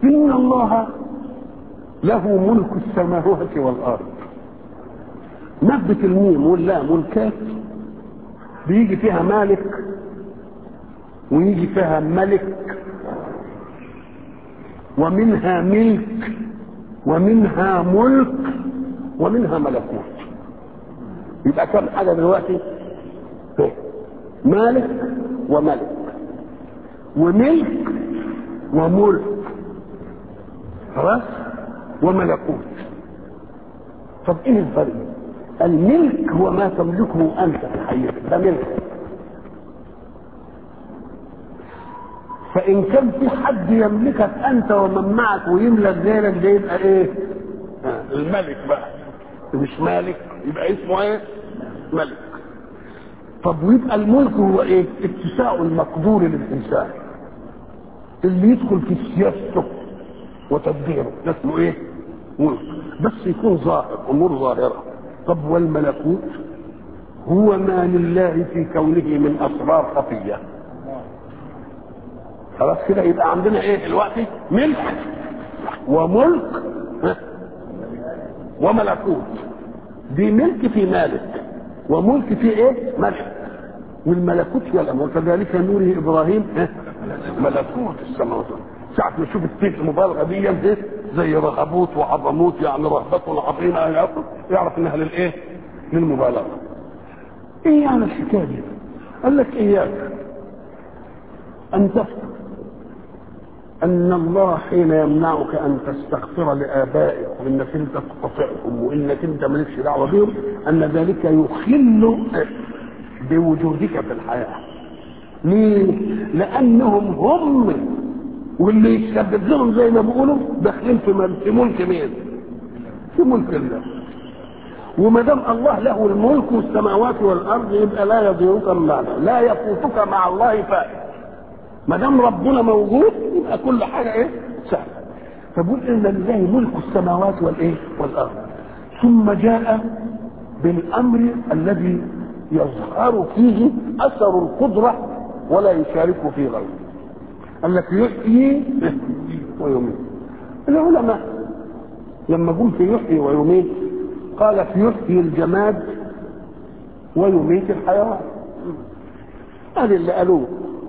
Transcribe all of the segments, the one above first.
إن الله له ملك السماوات والأرض مادة الميم واللام والكاف بيجي فيها مالك ويجي فيها ملك ومنها ملك ومنها ملك ومنها ملكوت يبقى كم حاجة دلوقتي مالك وملك وملك وملك خلاص وملكوت طب ايه الفرق الملك هو ما تملكه انت في حياتك ده ملك فان كان في حد يملكك انت ومن معك ويملك غيرك ده يبقى ايه آه الملك بقى مش مالك يبقى اسمه ايه ملك طب ويبقى الملك هو ايه اتساع المقدور للانسان اللي يدخل في سياسته وتدبيره ده اسمه ايه ملك بس يكون ظاهر امور ظاهره طب والملكوت هو ما لله في كونه من اسرار خفيه خلاص كده يبقى عندنا ايه دلوقتي ملك وملك وملكوت دي ملك في مالك وملك في ايه ملك والملكوت هي الامر كذلك نوره ابراهيم ملكوت السماوات ساعة ما نشوف التيت المبالغة دي ايه زي رهبوت وعظموت يعني رهبة عظيمة يعرف يعرف انها للايه؟ للمبالغة. ايه يعني الحكاية دي؟ قال لك اياك ان تفهم ان الله حين يمنعك ان تستغفر لابائك وانك انت تقطعهم وانك انت مالكش دعوه بهم ان ذلك يخل بوجودك في الحياه. ليه؟ لانهم هم واللي يسبب لهم زي ما بيقولوا داخلين في في ملك مين؟ في ملك الله. وما دام الله له الملك والسماوات والارض يبقى لا يضيعك المعنى، لا يفوتك مع الله فائت. ما دام ربنا موجود يبقى كل حاجه ايه؟ سهله. فبقول ان لله ملك السماوات والايه؟ والارض. ثم جاء بالامر الذي يظهر فيه اثر القدره ولا يشارك فيه غيره. قال لك يحيي ويميت العلماء لما جم في يحيي ويميت قال في يحيي الجماد ويميت الحيوان هذا اللي قالوه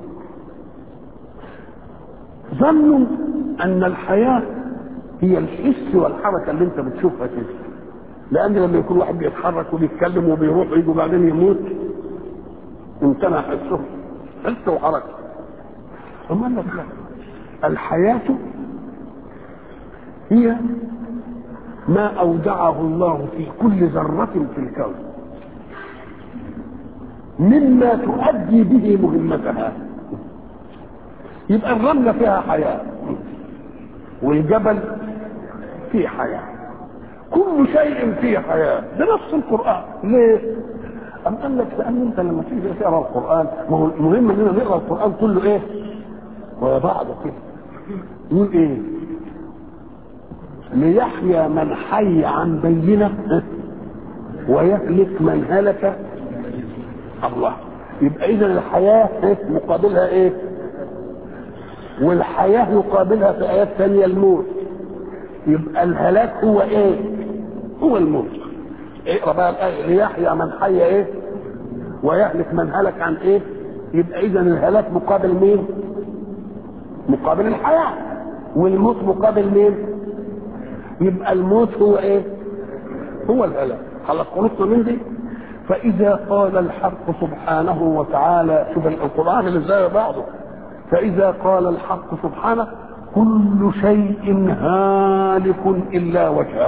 ظنوا ان الحياه هي الحس والحركه اللي انت بتشوفها كده لان لما يكون واحد بيتحرك وبيتكلم وبيروح ويجي وبعدين يموت امتنع حسه حس وحركه ثم قال لك لا الحياة هي ما أودعه الله في كل ذرة في الكون مما تؤدي به مهمتها يبقى الرملة فيها حياة والجبل فيه حياة كل شيء فيه حياة بنفس القرآن ليه؟ أم قال لك لأن أنت لما تيجي تقرأ القرآن ما هو المهم إننا نقرأ القرآن كله إيه؟ وبعض كده يقول ايه ليحيى من حي عن بينة ويهلك من هلك الله يبقى اذا الحياة مقابلها ايه والحياة يقابلها في ايات ثانية الموت يبقى الهلاك هو ايه هو الموت اقرا بقى الايه ليحيى من حي ايه ويهلك من هلك عن ايه يبقى اذا الهلاك مقابل مين مقابل الحياة والموت مقابل مين يبقى الموت هو ايه هو الهلاك خلاص خلصنا من دي فإذا قال الحق سبحانه وتعالى شوف القرآن اللي زي بعضه فإذا قال الحق سبحانه كل شيء هالك إلا وجهه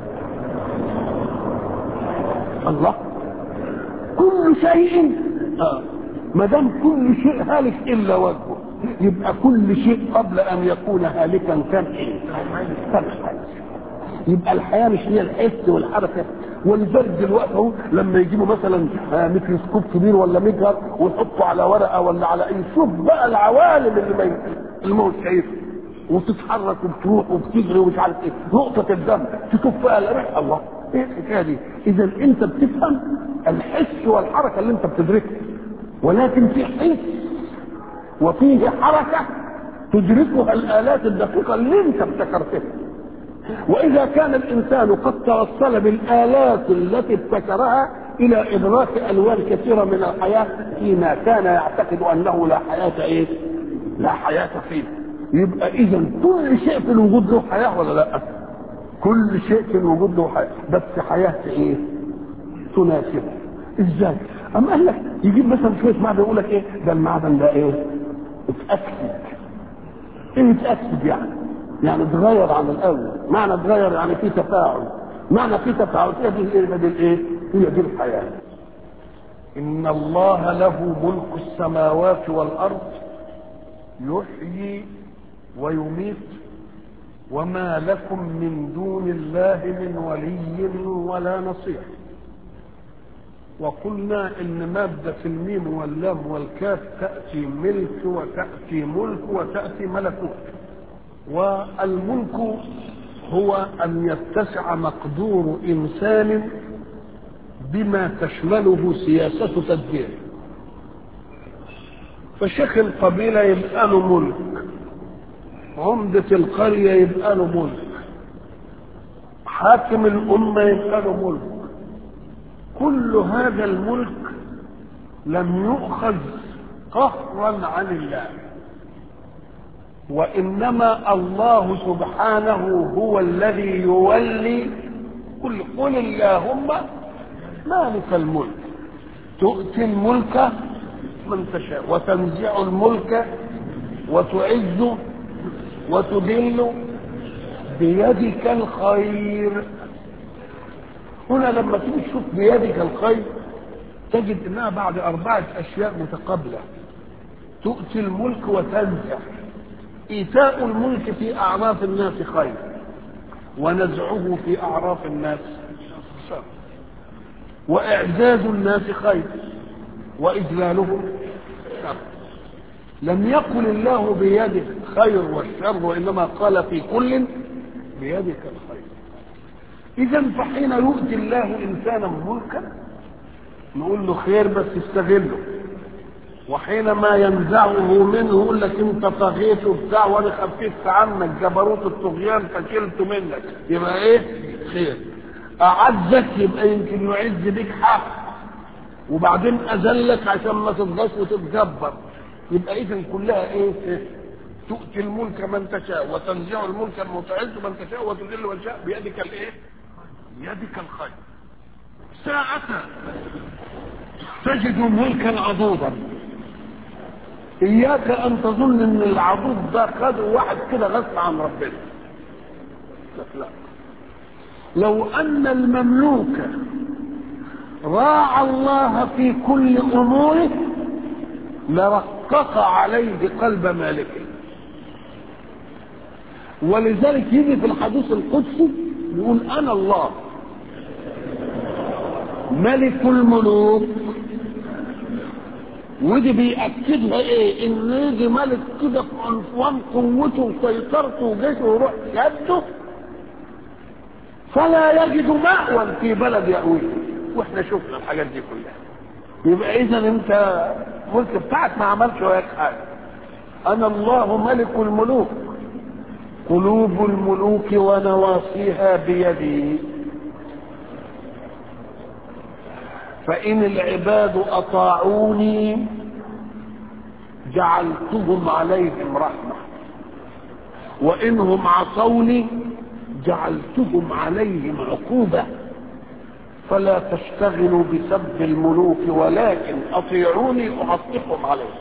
الله كل شيء آه. ما دام كل شيء هالك إلا وجهه يبقى كل شيء قبل ان يكون هالكا كان ايه؟ كان حي. يبقى الحياه مش هي الحس والحركه ولذلك دلوقتي اهو لما يجيبوا مثلا ميكروسكوب كبير ولا مجهر ويحطوا على ورقه ولا على اي شوف بقى العوالم اللي ما اللي ما هو شايفها وتتحرك وبتروح وبتجري ومش عارف ايه نقطه الدم تشوف بقى الريح الله ايه الحكايه دي؟ اذا انت بتفهم الحس والحركه اللي انت بتدركها ولكن في حس وفيه حركة تدركها الآلات الدقيقة اللي أنت ابتكرتها وإذا كان الإنسان قد توصل بالآلات التي ابتكرها إلى إدراك ألوان كثيرة من الحياة فيما كان يعتقد أنه لا حياة إيه؟ لا حياة فيه يبقى إذا كل شيء في الوجود له حياة ولا لا؟ كل شيء في الوجود له حياة بس حياة إيه؟ تناسبه إزاي؟ أما قال لك يجيب مثلا شوية معدن يقول لك إيه؟ ده المعدن ده إيه؟ اتأكد إيه اتأكد يعني؟ يعني اتغير عن الاول معنى اتغير يعني في تفاعل معنى في تفاعل هي دي الايه دي الايه هي دي الحياه ان الله له ملك السماوات والارض يحيي ويميت وما لكم من دون الله من ولي ولا نصير وقلنا ان مادة الميم واللام والكاف تأتي ملك وتأتي ملك وتأتي ملكوت والملك هو ان يتسع مقدور انسان بما تشمله سياسه تدبيره فشيخ القبيله يبقى له ملك عمدة القرية يبقى له ملك حاكم الأمة يبقى له ملك كل هذا الملك لم يؤخذ قهرا عن الله وانما الله سبحانه هو الذي يولي قل قل اللهم مالك الملك تؤتي الملك من تشاء وتنزع الملك وتعز وتذل بيدك الخير هنا لما تيجي تشوف بيدك الخير تجد انها بعد اربعه اشياء متقابله تؤتي الملك وتنزع ايتاء الملك في اعراف الناس خير ونزعه في اعراف الناس شر واعزاز الناس خير واذلالهم شر لم يقل الله بيده خير والشر وانما قال في كل بيدك الخير اذا فحين يؤتي الله انسانا ملكا نقول له خير بس استغله وحينما ينزعه منه يقول لك انت طغيت وبتاع وانا خففت عنك جبروت الطغيان فشلته منك يبقى ايه؟ خير. اعزك يبقى يمكن يعز بك حق وبعدين اذلك عشان ما تضغط وتتجبر يبقى اذا كلها ايه؟ تؤتي الملك من تشاء وتنزع الملك المتعز من تشاء وتذل من تشاء بيدك الايه؟ بيدك الخير. ساعة تجد ملكا عضوضا اياك ان تظن ان العضوض ده خده واحد كده غصب عن ربنا لا لو ان المملوك راعى الله في كل اموره لرقق عليه قلب مالكه ولذلك يجي في الحديث القدسي يقول انا الله ملك الملوك ودي بيأكدها ايه ان يجي ملك كده في عنفوان قوته وسيطرته وجيشه ويروح يده فلا يجد مأوى في بلد يأويه واحنا شفنا الحاجات دي كلها يبقى اذا انت الملك بتاعك ما عملش وياك حاجه انا الله ملك الملوك قلوب الملوك ونواصيها بيدي فإن العباد أطاعوني جعلتهم عليهم رحمة وإنهم عصوني جعلتهم عليهم عقوبة فلا تشتغلوا بسب الملوك ولكن أطيعوني أعطفهم عليهم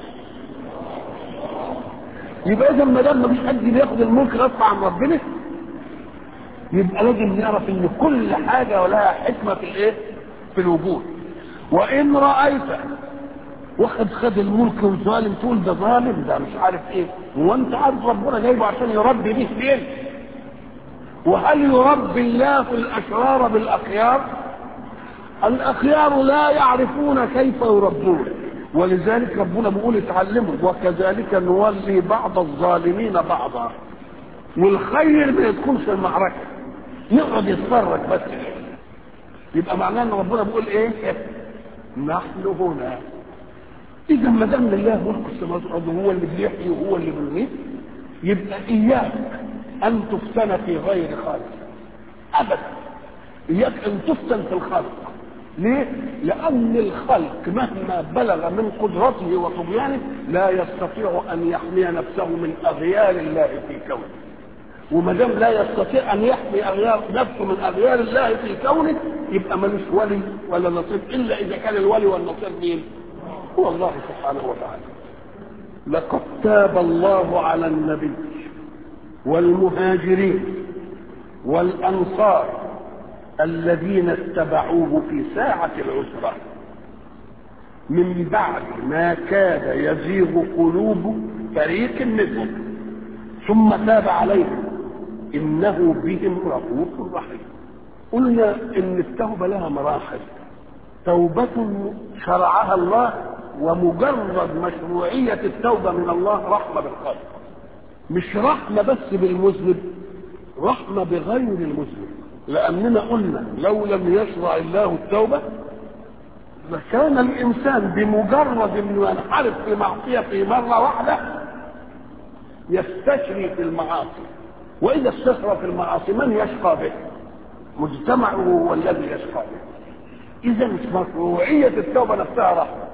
يبقى إذا ما دام مفيش حد بياخد الملك غصب عن ربنا يبقى لازم نعرف ان كل حاجه ولها حكمه في الايه؟ في الوجود وان رايت واخد خد الملك وظالم تقول ده ظالم ده مش عارف ايه هو انت عارف ربنا جايبه عشان يربي به فين وهل يربي الله الاشرار بالاخيار الاخيار لا يعرفون كيف يربون ولذلك ربنا بيقول اتعلموا وكذلك نولي بعض الظالمين بعضا والخير ما يدخلش المعركه يقعد يتفرج بس يبقى معناه ان ربنا بيقول ايه نحن هنا اذا ما دام لله ملك السماوات والارض هو اللي بيحيي وهو اللي بيميت يبقى اياك ان تفتن في غير خالق ابدا اياك ان تفتن في الخلق ليه؟ لأن الخلق مهما بلغ من قدرته وطغيانه لا يستطيع أن يحمي نفسه من أغيار الله في كونه. وما دام لا يستطيع أن يحمي أغيار نفسه من أغيار الله في كونه يبقى ملوش ولي ولا نصير إلا إذا كان الولي والنصير مين؟ هو الله سبحانه وتعالى. لقد تاب الله على النبي والمهاجرين والأنصار الذين اتبعوه في ساعة العسرة من بعد ما كاد يزيغ قلوب فريق منهم ثم تاب عليهم إنه بهم رؤوف رحيم قلنا إن التوبة لها مراحل توبة شرعها الله ومجرد مشروعية التوبة من الله رحمة بالخلق مش رحمة بس بالمذنب رحمة بغير المذنب لأننا قلنا لو لم يشرع الله التوبة لكان الإنسان بمجرد أنه ينحرف في معصية في مرة واحدة يستشري في المعاصي وإذا استشرى في المعاصي من يشقى به؟ مجتمعه هو الذي يشقى به إذا مشروعية التوبة نفسها رحمة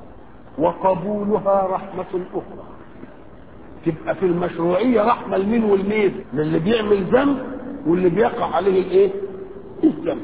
وقبولها رحمة أخرى تبقى في المشروعية رحمة لمين والمين للي بيعمل ذنب واللي بيقع عليه الايه الذنب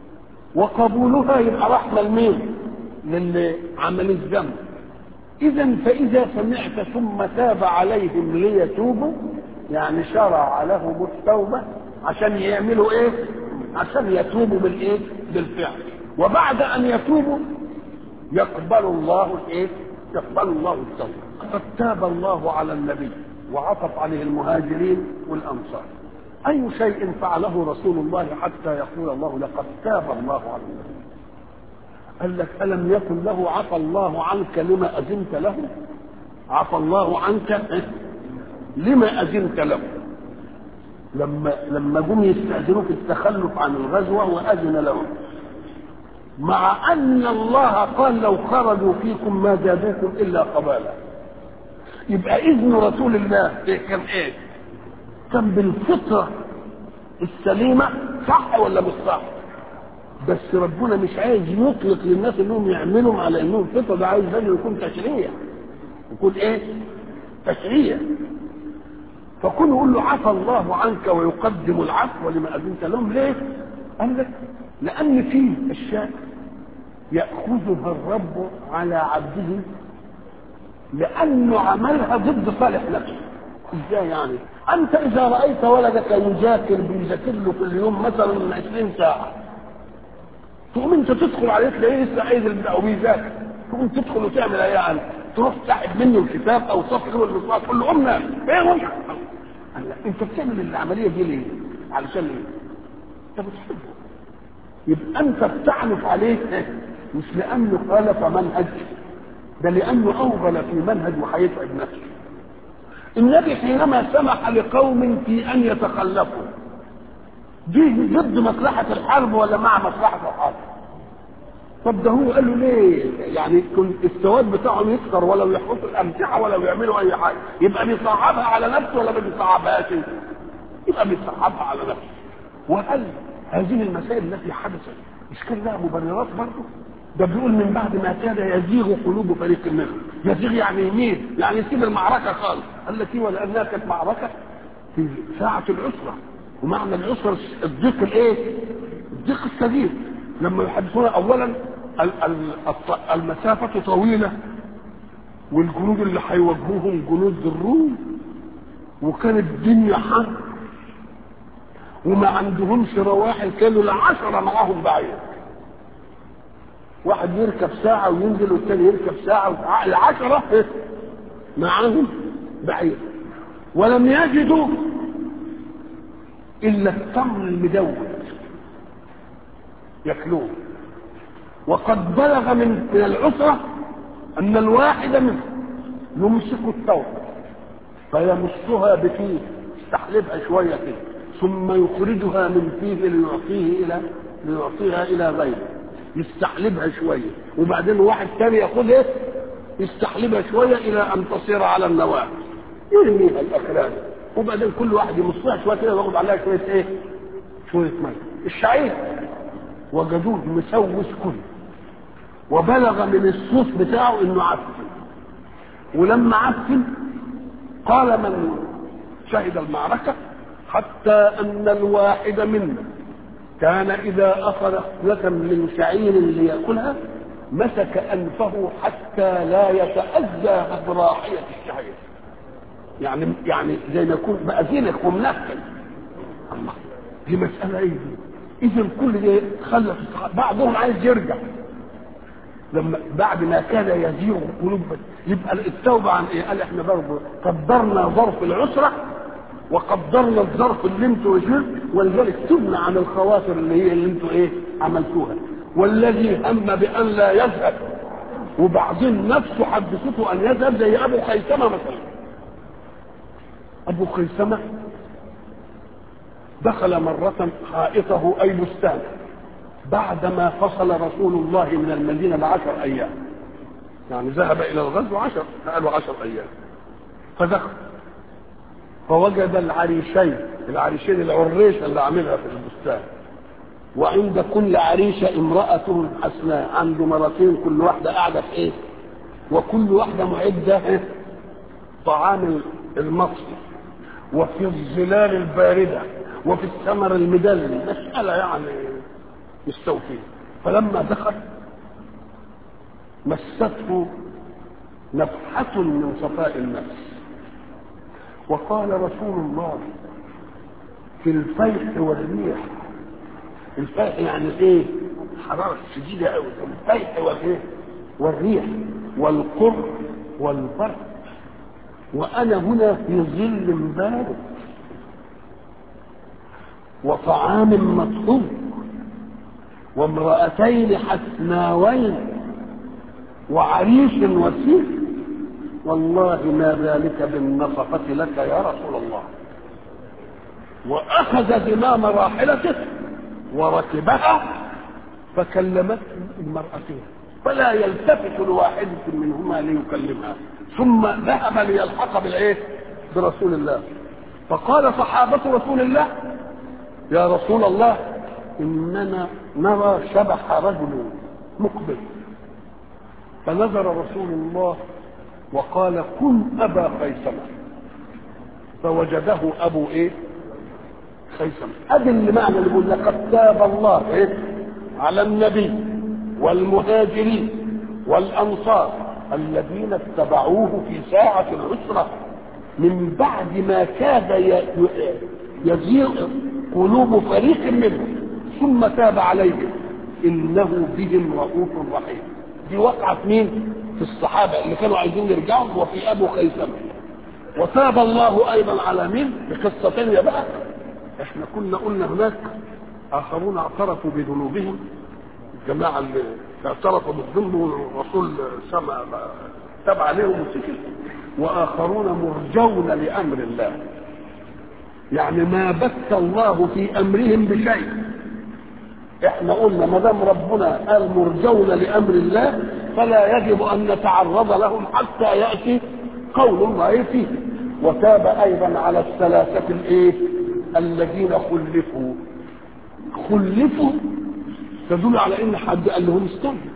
وقبولها يبقى رحمة لمين للي عمل الذنب اذا فاذا سمعت ثم تاب عليهم ليتوبوا يعني شرع لهم التوبة عشان يعملوا ايه عشان يتوبوا بالايه بالفعل وبعد ان يتوبوا يقبل الله الايه يقبل الله التوبة قد تاب الله على النبي وعطف عليه المهاجرين والانصار أي شيء فعله رسول الله حتى يقول الله لقد تاب الله على النبي قال لك ألم يكن له عفى الله عنك لما أذنت له عفى الله عنك لما أذنت له لما لما جم يستأذنوك التخلف عن الغزوة وأذن لهم مع أن الله قال لو خرجوا فيكم ما زادوكم إلا قبالا يبقى إذن رسول الله كان إيه؟ كان بالفطرة السليمة صح ولا مش صح؟ بس ربنا مش عايز يطلق للناس انهم يعملوا على انهم فطرة ده عايز انه يكون تشريع يكون ايه؟ تشريع فكون يقول له عفى الله عنك ويقدم العفو لما اذنت لهم ليه؟ قال لك لان في اشياء ياخذها الرب على عبده لانه عملها ضد صالح نفسه ازاي يعني؟ انت اذا رايت ولدك يذاكر بيذاكر له كل يوم مثلا 20 ساعه تقوم انت تدخل عليه تلاقيه لسه عايز او بيذاكر تقوم تدخل وتعمل ايه يعني؟ تروح تسحب منه الكتاب او صفحه المصباح تقول له قمنا ايه وجع انت بتعمل العمليه دي ليه؟ علشان ايه؟ انت بتحبه يبقى انت بتعنف عليه مش لانه خالف منهج ده لانه اوغل في منهج وهيتعب نفسه النبي حينما سمح لقوم في ان يتخلفوا دي ضد مصلحة الحرب ولا مع مصلحة الحرب طب ده هو قال له ليه يعني كل السواد بتاعهم يكسر ولا يحرسوا الامتعه ولا يعملوا اي حاجه يبقى بيصعبها على نفسه ولا ما بيصعبهاش يبقى بيصعبها على نفسه وهل هذه المسائل التي حدثت مش كان لها مبررات برضه ده بيقول من بعد ما كاد يزيغ قلوب فريق منهم يزيغ يعني يميل يعني يسيب المعركه خالص قال لك ايه ولانها كانت معركه في ساعه العسره ومعنى العسره الضيق الايه؟ الضيق الشديد لما يحدثون اولا المسافه طويله والجنود اللي هيواجهوهم جنود الروم وكانت الدنيا حر وما عندهمش رواحل كانوا العشرة معاهم بعير واحد يركب ساعة وينزل والتاني يركب ساعة العشرة معاهم بعير ولم يجدوا إلا التمر المدود ياكلوه وقد بلغ من من العسرة أن الواحد منهم يمسك الثوب فيمسها بفيه يستحلبها شوية كده ثم يخرجها من فيه ليعطيه إلى ليعطيها إلى غيره يستحلبها شوية وبعدين واحد ثاني ياخذ ايه يستحلبها شوية إلى أن تصير على النواة يرميها الاخران وبعدين كل واحد يمصها شويه كده وياخد عليها شويه ايه؟ شويه ميه الشعير وجدوه مسوس كله وبلغ من الصوص بتاعه انه عفن ولما عفن قال من شهد المعركة حتى أن الواحد منا كان إذا أخذ خلة من شعير ليأكلها مسك أنفه حتى لا يتأذى براحية الشعير يعني يعني زي ما يكون بقى زينك ومنكل الله دي مسألة إيه دي؟ إذا كل ده خلى بعضهم عايز يرجع لما بعد ما كان يزيغ قلوب يبقى التوبه عن ايه؟ قال احنا برضه قدرنا ظرف العسره وقدرنا الظرف اللي انتوا وجهه ولذلك تبنى عن الخواطر اللي هي اللي انتوا ايه؟ عملتوها والذي هم بان لا يذهب وبعدين نفسه حدثته ان يذهب زي ابو خيثمه مثلا ابو خيثمه دخل مرة حائطه أي بستانه بعدما فصل رسول الله من المدينة بعشر أيام يعني ذهب إلى الغزو عشر قالوا عشر أيام فدخل فوجد العريشين العريشين العريشة اللي عاملها في البستان وعند كل عريشة امرأة حسناء عنده مرتين كل واحدة قاعدة في ايه وكل واحدة معدة إيه؟ طعام المطفي وفي الظلال الباردة وفي الثمر المدلل مسألة يعني مستوفيه فلما دخل مسته نفحة من صفاء النفس وقال رسول الله في الفيح والريح الفيح يعني ايه حرارة شديدة قوي الفيح والايه والريح والقر والبرد وانا هنا في ظل بارد وطعام مطلوب وامرأتين حسناوين وعريش وسيف والله ما ذلك بالنفقة لك يا رسول الله وأخذ زمام راحلته وركبها فكلمته المرأتين فلا يلتفت لواحدة منهما ليكلمها ثم ذهب ليلحق بالايه؟ برسول الله فقال صحابة رسول الله يا رسول الله اننا نرى شبح رجل مقبل فنظر رسول الله وقال كن ابا خيثمه فوجده ابو ايه خيثمه ادي اللي معنى اللي بيقول لقد تاب الله ايه على النبي والمهاجرين والانصار الذين اتبعوه في ساعه العسره من بعد ما كاد يزيغ قلوب فريق منهم ثم تاب عليهم انه بهم رؤوف رحيم دي وقعت مين في الصحابه اللي كانوا عايزين يرجعوا وفي ابو خيثمه وتاب الله ايضا على مين بقصه ثانيه بقى احنا كنا قلنا هناك اخرون اعترفوا بذنوبهم الجماعه اللي اعترفوا بالذنب والرسول سمع تاب عليهم وسكت واخرون مرجون لامر الله يعني ما بث الله في امرهم بشيء احنا قلنا ما دام ربنا قال مرجون لامر الله فلا يجب ان نتعرض لهم حتى ياتي قول الله فيه وتاب ايضا على الثلاثه الايه الذين خلفوا خلفوا تدل على ان حد قال لهم استنوا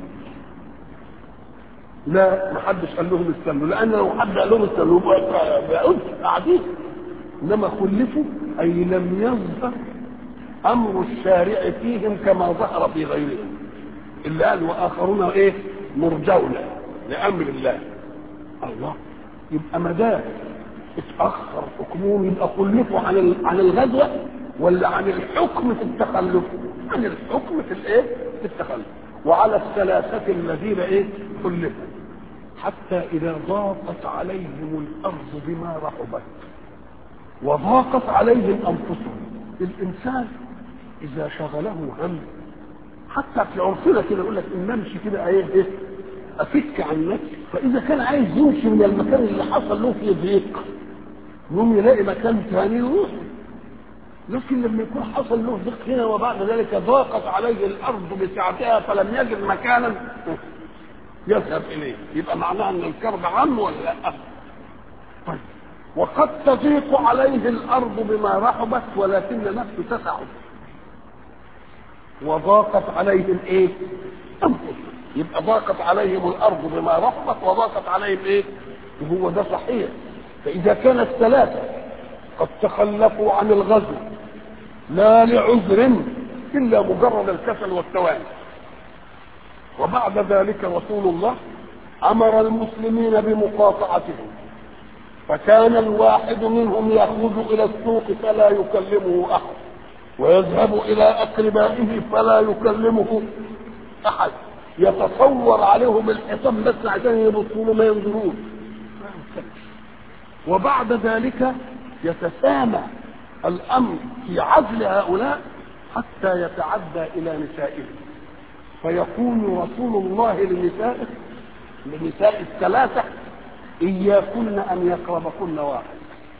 لا ما حدش قال لهم استنوا لان لو حد قال لهم استنوا بقى قاعدين انما خلفوا اي لم يظهر امر الشارع فيهم كما ظهر في غيرهم اللي قال واخرون ايه مرجون لامر الله الله يبقى ما دام اتاخر حكمهم يبقى خلفوا عن عن الغزوه ولا عن الحكم في التخلف عن الحكم في الايه في التخلف وعلى الثلاثه الذين ايه خلفوا حتى اذا ضاقت عليهم الارض بما رحبت وضاقت عليهم انفسهم الانسان اذا شغله هم حتى في عرفنا كده يقول لك ان نمشي كده ايه ايه افك عن نفسي فاذا كان عايز يمشي من المكان اللي حصل له فيه ضيق يقوم يلاقي مكان ثاني يروح لكن لما يكون حصل له ضيق هنا وبعد ذلك ضاقت عليه الارض بسعتها فلم يجد مكانا يذهب اليه يبقى معناها ان الكرب عام ولا لا؟ طيب وقد تضيق عليه الارض بما رحبت ولكن نفسه تسعه وضاقت عليهم ايه انفسهم يبقى ضاقت عليهم الارض بما رحبت وضاقت عليهم ايه وهو ده صحيح فاذا كان الثلاثه قد تخلفوا عن الغزو لا لعذر الا مجرد الكسل والتواني وبعد ذلك رسول الله امر المسلمين بمقاطعتهم فكان الواحد منهم يخرج الى السوق فلا يكلمه احد ويذهب الى اقربائه فلا يكلمه احد يتصور عليهم الحصان بس عشان يبصوا له ما ينظرون وبعد ذلك يتسامى الامر في عزل هؤلاء حتى يتعدى الى نسائهم فيقول رسول الله لنسائه لنساء الثلاثه اياكن ان يقربكن واحد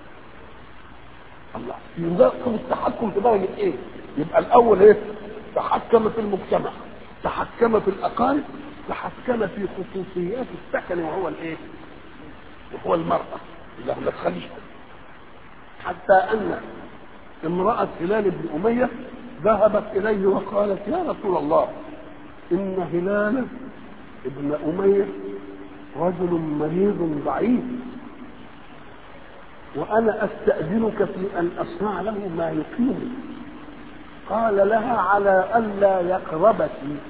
الله ينظر التحكم في درجه ايه يبقى الاول ايه تحكم في المجتمع تحكم في الاقارب تحكم في خصوصيات السكن وهو الايه وهو المراه اللي ما تخليش حتى ان امراه هلال بن اميه ذهبت اليه وقالت يا رسول الله ان هلال ابن اميه رجل مريض ضعيف وانا استاذنك في ان اصنع له ما يقيمه قال لها على الا يقربك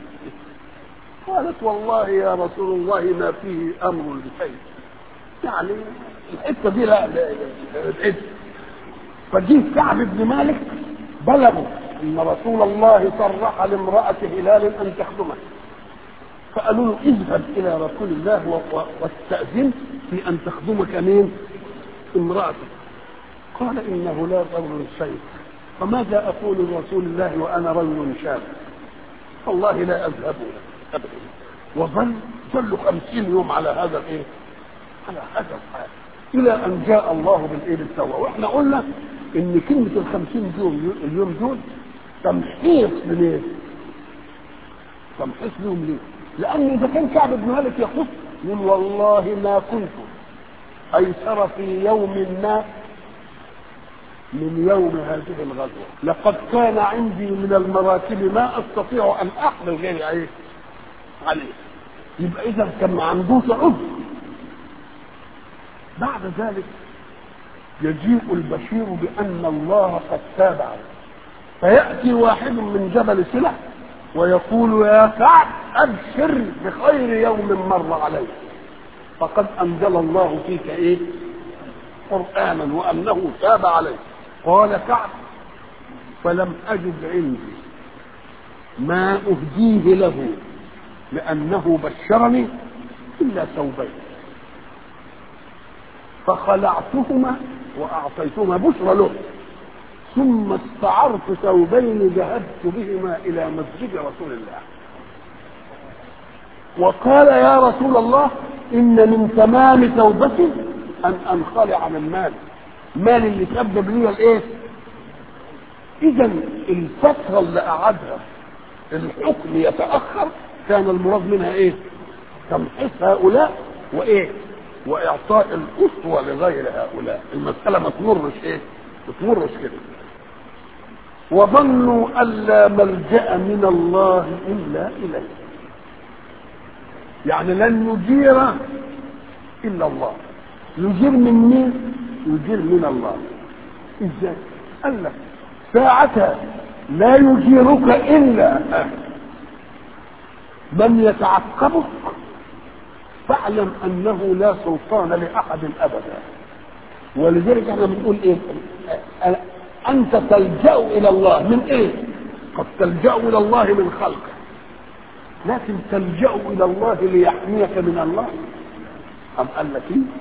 قالت والله يا رسول الله ما فيه امر لشيء يعني الحته دي لا لا فجه كعب بن مالك بلغوا ان رسول الله صرح لامراه هلال ان تخدمه فقالوا له اذهب الى رسول الله واستاذن في ان تخدمك مين؟ امرأتك قال إنه لا رجل شيء فماذا أقول لرسول الله وأنا رجل شاب والله لا أذهب أبدا وظل ظلوا خمسين يوم على هذا الإيه على هذا الحال إلى أن جاء الله بالإيه بالتوبة وإحنا قلنا إن كلمة الخمسين يوم اليوم دول تمحيص ليه؟ تمحيص لهم ليه؟ لأن إذا كان كعب بن مالك يقول يقول والله ما كنت ايسر في يوم ما من يوم هذه الغزوه لقد كان عندي من المراكب ما استطيع ان احمل غير عليه عليه يبقى اذا كان ما عندوش عذر بعد ذلك يجيء البشير بان الله قد تاب عليه فياتي واحد من جبل سلع ويقول يا كعب ابشر بخير يوم مر عليك فقد انزل الله فيك ايه قرانا وانه تاب عليك قال كعب فلم اجد عندي ما اهديه له لانه بشرني الا ثوبين فخلعتهما واعطيتهما بشرى له ثم استعرت ثوبين ذهبت بهما الى مسجد رسول الله وقال يا رسول الله ان من تمام توبتي ان انخلع من مالي مالي اللي سبب لي الايه اذا الفتره اللي قعدها الحكم يتاخر كان المراد منها ايه تمحيص هؤلاء وايه واعطاء الاسوه لغير هؤلاء المساله ما تمرش ايه ما تمرش كده وظنوا الا ملجا من الله الا اليه يعني لن يجير الا الله يجير من مين يجير من الله ازاي قال لك ساعتها لا يجيرك الا من يتعقبك فاعلم انه لا سلطان لاحد ابدا ولذلك احنا بنقول ايه انت تلجا الى الله من ايه قد تلجا الى الله من خلقه لكن تلجا الى الله ليحميك من الله ام قال لك ايه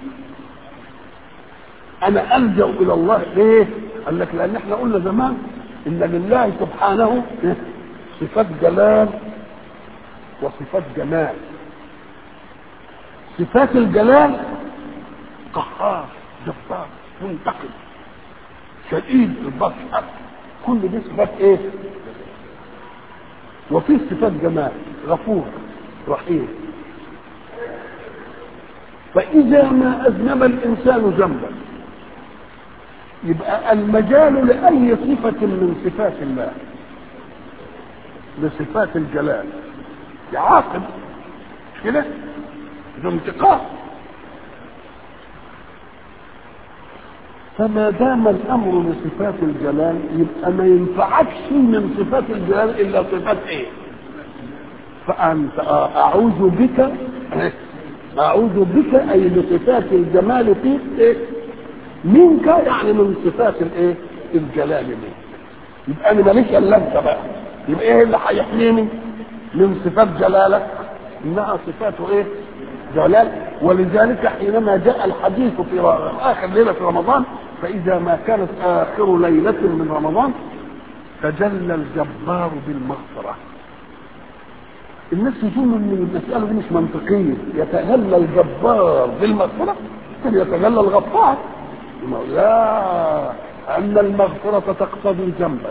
انا الجا الى الله ليه قال لك لان احنا قلنا زمان ان لله سبحانه صفات جلال وصفات جمال صفات الجلال قهار جبار منتقم شديد البطش كل دي صفات ايه وفي صفات جمال غفور رحيم فإذا ما أذنب الإنسان ذنبا يبقى المجال لأي صفة من صفات الله لصفات الجلال يعاقب مش كده؟ ذو انتقام فما دام الامر لصفات الجلال يبقى ما ينفعكش من صفات الجلال الا صفات ايه؟ فانت اعوذ بك اعوذ بك اي بصفات الجمال فيك ايه؟ منك يعني من صفات الايه؟ الجلال منك يبقى انا ماليش الا انت بقى يبقى ايه اللي هيحميني من صفات جلالك؟ انها صفاته ايه؟ جلال ولذلك حينما جاء الحديث في اخر ليله في رمضان فاذا ما كانت اخر ليله من رمضان تجلى الجبار بالمغفره الناس يظنوا ان المساله دي مش منطقيه يتجلى الجبار بالمغفره كان يتجلى الغفار لا ان المغفره تقتضي ذنبا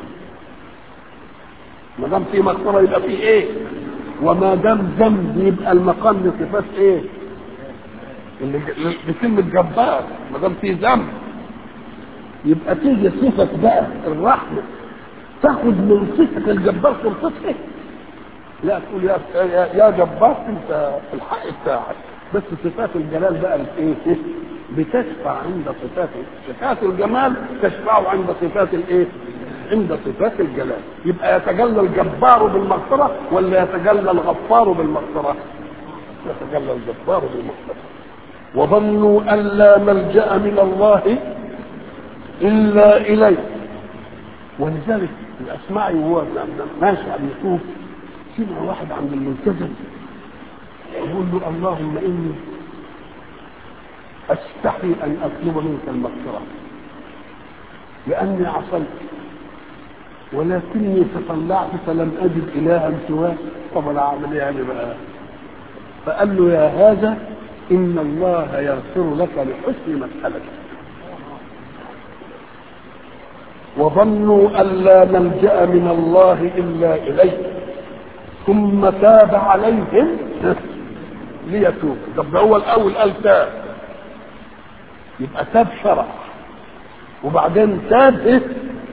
ما دام في مغفره يبقى في ايه وما دام ذنب يبقى المقام لصفات ايه اللي بكلمة جبار ما دام في ذنب يبقى تيجي صفة بقى الرحمة تاخد من صفة الجبار صفتها لا تقول يا يا جبار انت الحق بتاعك بس صفات الجلال بقى ايه بتشفع عند صفات صفات الجمال تشفع عند صفات الايه عند صفات الجلال يبقى يتجلى الجبار بالمغفرة ولا يتجلى الغفار بالمغفرة يتجلى الجبار بالمغفرة وظنوا أن لا ملجأ من الله إلا إليه ولذلك الأسماعي وهو ماشي على يشوف سمع واحد عند الملتزم يقول له اللهم إني أستحي أن أطلب منك المغفرة لأني عصيت ولكني تطلعت فلم أجد إلها سواك طب أنا أعمل إيه يعني بقى فقال له يا هذا إن الله يغفر لك لحسن مسألتك وظنوا أن لا ملجأ من الله إلا إليه ثم تاب عليهم ليتوب طب ده هو الأول قال تاب يبقى تاب شرع وبعدين تاب إيه؟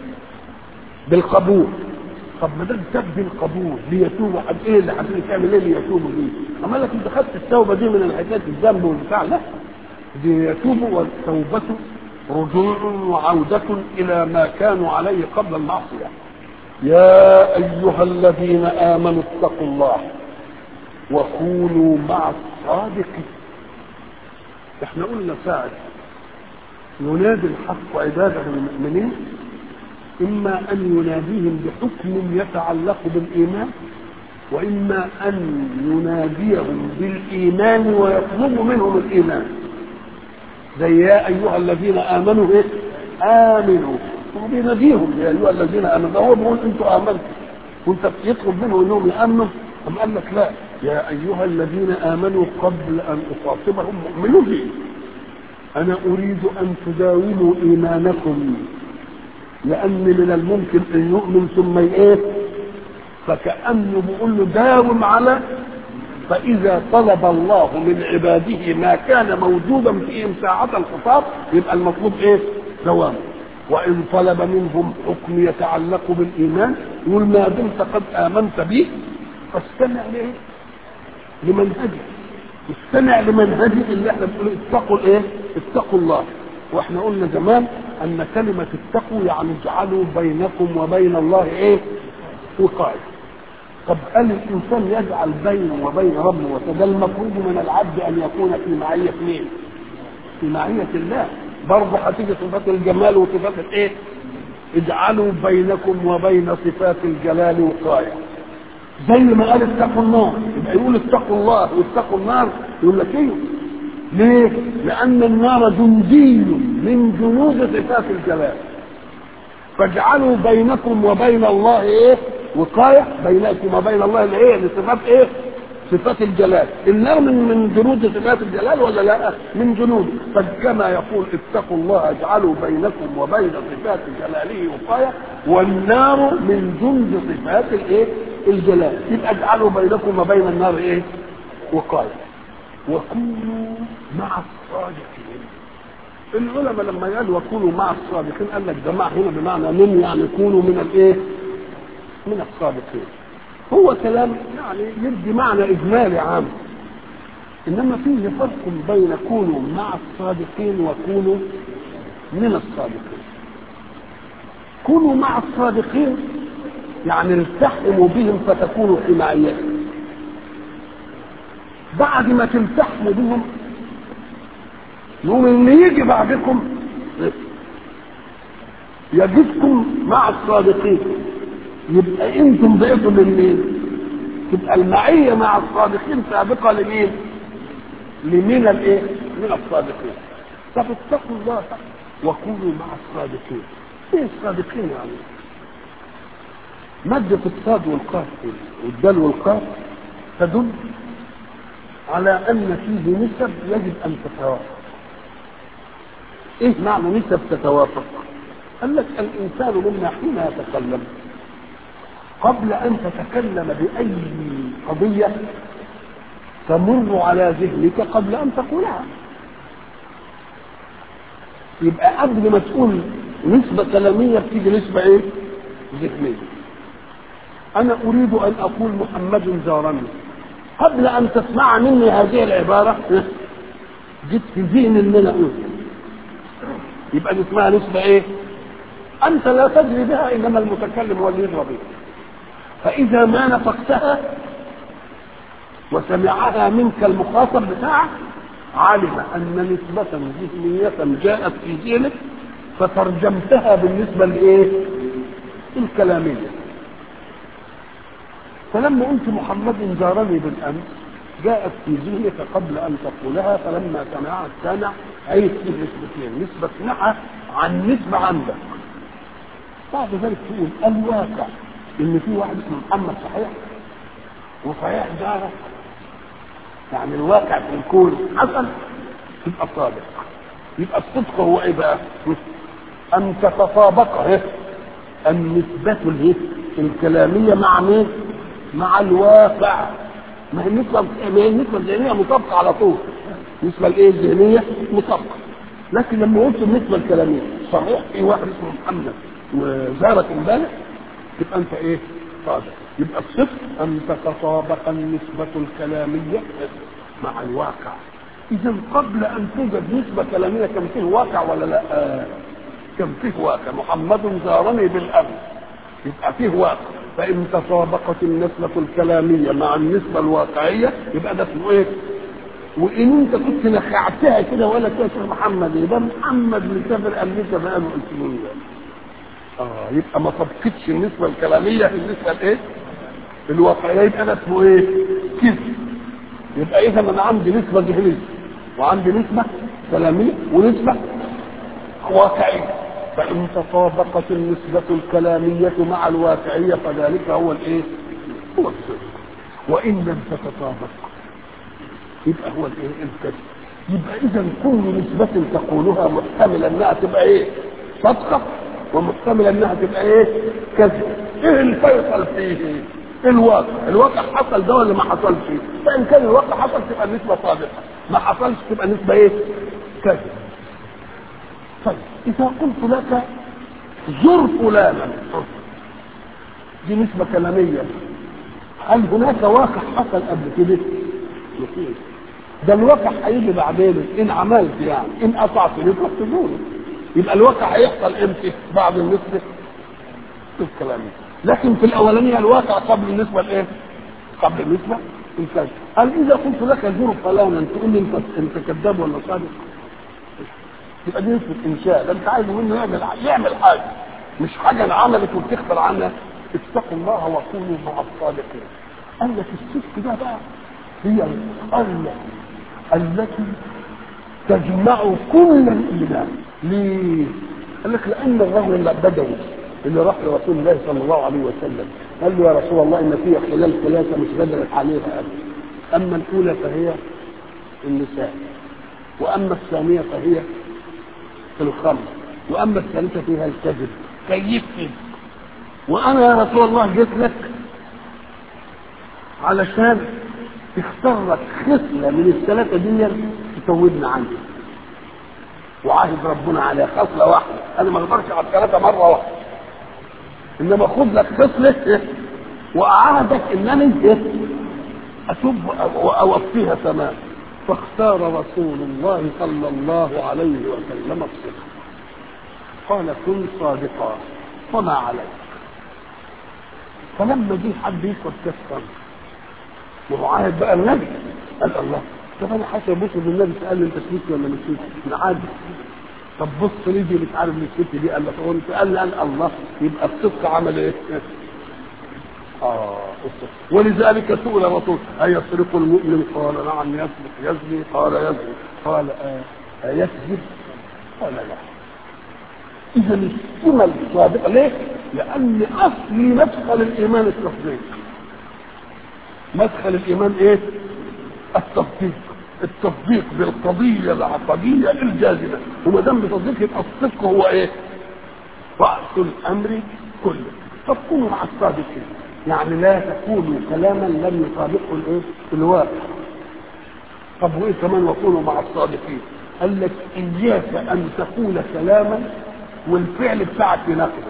بالقبول طب ما دام تاب بالقبول ليتوب حد ايه اللي حد تعمل ايه ليتوب دي؟ اما لك انت خدت التوبه دي من الحكايه الذنب والبتاع لا دي يتوب والتوبه رجوع وعودة إلى ما كانوا عليه قبل المعصية يا أيها الذين آمنوا اتقوا الله وكونوا مع الصادقين احنا قلنا ساعة ينادي الحق عباده المؤمنين إما أن يناديهم بحكم يتعلق بالإيمان وإما أن يناديهم بالإيمان ويطلب منهم الإيمان زي يا أيها الذين آمنوا إيه؟ آمنوا هو بيناديهم يا أيها الذين آمنوا هو بيقول أنتوا آمنتوا وأنت يطلب منهم أنهم يأمنوا أم قال لك لا يا أيها الذين آمنوا قبل أن أخاطبهم مؤمنوا بي أنا أريد أن تداوموا إيمانكم لأن من الممكن أن يؤمن ثم إيه فكأنه بيقول له داوم على فإذا طلب الله من عباده ما كان موجودا فيهم ساعة الخطاب يبقى المطلوب إيه؟ دوام وإن طلب منهم حكم يتعلق بالإيمان يقول ما دمت قد آمنت به فاستمع لإيه؟ لمنهجه استمع لمنهجه اللي احنا بنقول اتقوا الايه؟ اتقوا الله واحنا قلنا زمان ان كلمة اتقوا يعني اجعلوا بينكم وبين الله ايه؟ وقاية طب هل الانسان يجعل بينه وبين ربه وده المفروض من العبد ان يكون في معيه مين؟ في معيه الله برضه هتيجي صفات الجمال وصفات الايه؟ اجعلوا بينكم وبين صفات الجلال وقايه زي ما قال اتقوا النار يبقى يقول اتقوا الله واتقوا النار يقول لك ايه؟ ليه؟ لأن النار جندي من جنود صفات الجلال فاجعلوا بينكم وبين الله ايه؟ وقايه بينكم وبين الله الايه لصفات ايه صفات الجلال النار من من جنود صفات الجلال ولا لا من جنود فكما يقول اتقوا الله اجعلوا بينكم وبين صفات جلاله وقايه والنار من جند صفات الايه الجلال يبقى اجعلوا بينكم وبين النار ايه وقايه وكونوا مع الصادقين العلماء لما قال وكونوا مع الصادقين قال لك جماعة هنا بمعنى من يعني كونوا من الايه؟ من الصادقين. هو كلام يعني يدي معنى اجمالي عام. انما فيه فرق بين كونوا مع الصادقين وكونوا من الصادقين. كونوا مع الصادقين يعني التحموا بهم فتكونوا في معيتهم. بعد ما تلتحموا بهم يوم اللي يجي بعدكم يجدكم مع الصادقين يبقى انتم بقيتوا من مين؟ تبقى المعيه مع الصادقين سابقه لمين؟ لمن الايه؟ من الصادقين. طب اتقوا الله وكونوا مع الصادقين. ايه الصادقين يعني؟ مادة الصاد والقاف والدال والقاف تدل على ان فيه نسب يجب ان تتوافق. ايه معنى نسب تتوافق قال لك الانسان منا حين يتكلم قبل ان تتكلم باي قضيه تمر على ذهنك قبل ان تقولها يبقى قبل ما تقول نسبة كلامية بتيجي نسبة ايه؟ ذهنية. أنا أريد أن أقول محمد زارني. قبل أن تسمع مني هذه العبارة جيت في ذهن إن أنا أقول يبقى دي اسمها نسبة ايه؟ أنت لا تدري بها إنما المتكلم هو اللي يدرى بها. فإذا ما نطقتها وسمعها منك المخاطب بتاعك علم أن نسبة ذهنية جاءت في ذهنك فترجمتها بالنسبة لإيه؟ الكلامية. فلما قلت محمد زارني بالأمس جاءت في ذهنك قبل ان تقولها فلما سمعها السامع عيد فيه نسبتين نسبة سمعها عن نسبة عندك بعد ذلك تقول الواقع ان في واحد اسمه محمد صحيح وصحيح جارك يعني الواقع في الكون حصل يبقى صادق يبقى الصدق هو ايه بقى؟ ان تتطابق النسبة الكلامية مع مين؟ مع الواقع ما هي النسبة ما هي النسبة الذهنية مطابقة على طول. النسبة الايه الذهنية مطابقة. لكن لما قلت النسبة الكلامية صحيح في واحد اسمه محمد وزارك امبارح تبقى انت ايه؟ صادق. يبقى الصفر ان تتطابق النسبة الكلامية مع الواقع. إذا قبل أن توجد نسبة كلامية كان فيه واقع ولا لا؟ آه. كان فيه واقع، محمد زارني بالأمس. يبقى فيه واقع. فإن تطابقت النسبة الكلامية مع النسبة الواقعية يبقى ده اسمه إيه؟ وإن أنت كنت نخعتها كده ولا كده شيخ محمد يبقى محمد مسافر أمريكا بقاله أسبوعين آه يبقى ما طبقتش النسبة الكلامية في النسبة الإيه؟ الواقعية يبقى ده اسمه إيه؟ كذب يبقى إذا أنا عندي نسبة ذهنية وعندي نسبة كلامية ونسبة واقعية فإن تطابقت النسبة الكلامية مع الواقعية فذلك هو الإيه؟ هو الصدق. وإن لم تتطابق يبقى هو الإيه؟ الكذب. يبقى إذا كل نسبة تقولها محتملة إنها تبقى إيه؟ صدقة ومحتملة إنها تبقى إيه؟ كذب. إيه الفيصل فيه؟ الواقع، الواقع حصل ده ولا ما حصلش؟ فإن كان الواقع حصل تبقى النسبة صادقة، ما حصلش تبقى النسبة إيه؟ كذب. طيب إذا قلت لك زر فلانا دي نسبة كلامية هل هناك واقع حصل قبل كده؟ مفيش ده الواقع هيجي بعدين ان عملت يعني ان قطعت نسبة تزوره يبقى الواقع هيحصل امتى؟ بعد النسبة الكلامية لكن في الأولانية الواقع قبل النسبة الايه؟ قبل النسبة الكذب هل إذا قلت لك زر فلانا تقول لي انت انت كذاب ولا صادق؟ يبقى دي نسبة إنشاء ده أنت عايز منه يعمل يعمل حاجة مش حاجة انعملت وبتخبر عنها اتقوا الله وكونوا مع الصادقين قال لك الصدق ده بقى هي القرية التي تجمع كل الإيمان ليه؟ قال لك لأن الرجل البدوي اللي راح لرسول الله صلى الله عليه وسلم قال له يا رسول الله إن في خلال ثلاثة مش قادر عليها أبدا أما الأولى فهي النساء وأما الثانية فهي في الخمر واما الثالثه فيها الكذب كيفني وانا يا رسول الله جيت لك علشان تختار لك خصله من الثلاثه دي تزودنا عنها وعاهد ربنا على خصله واحده انا ما اقدرش على الثلاثه مره واحده انما خذ لك خصله واعاهدك انني اتوب واوفيها تمام فاختار رسول الله صلى الله عليه وسلم الصدق قال كن صادقا وما عليك فلما جه حد يشرب كاس خمر وهو عاهد بقى النبي قال الله طب انا حاسس بص النبي سال انت سكت ولا مش سكت انا عادي طب بص ليه دي مش عارف اللي سكت دي قال لك هو انت قال قال الله يبقى الصدق عمل ايه؟ اه الصدق ولذلك سئل الرسول ايسرق المؤمن قال نعم يسرق يزني قال يزني قال آه ايكذب قال لا اذا السمه الصادقه ليه؟ لان اصل مدخل الايمان التصديق مدخل الايمان ايه؟ التصديق التصديق بالقضيه العقديه الجازمه وما دام بتصديق يبقى الصدق هو ايه؟ راس الامر كله فكونوا مع الصادقين يعني لا تقولوا كلاما لم يطابقه الايه؟ الواقع طب وايه كمان وكونوا مع الصادقين قال لك اياك ان تقول كلاما والفعل بتاعك يناقضه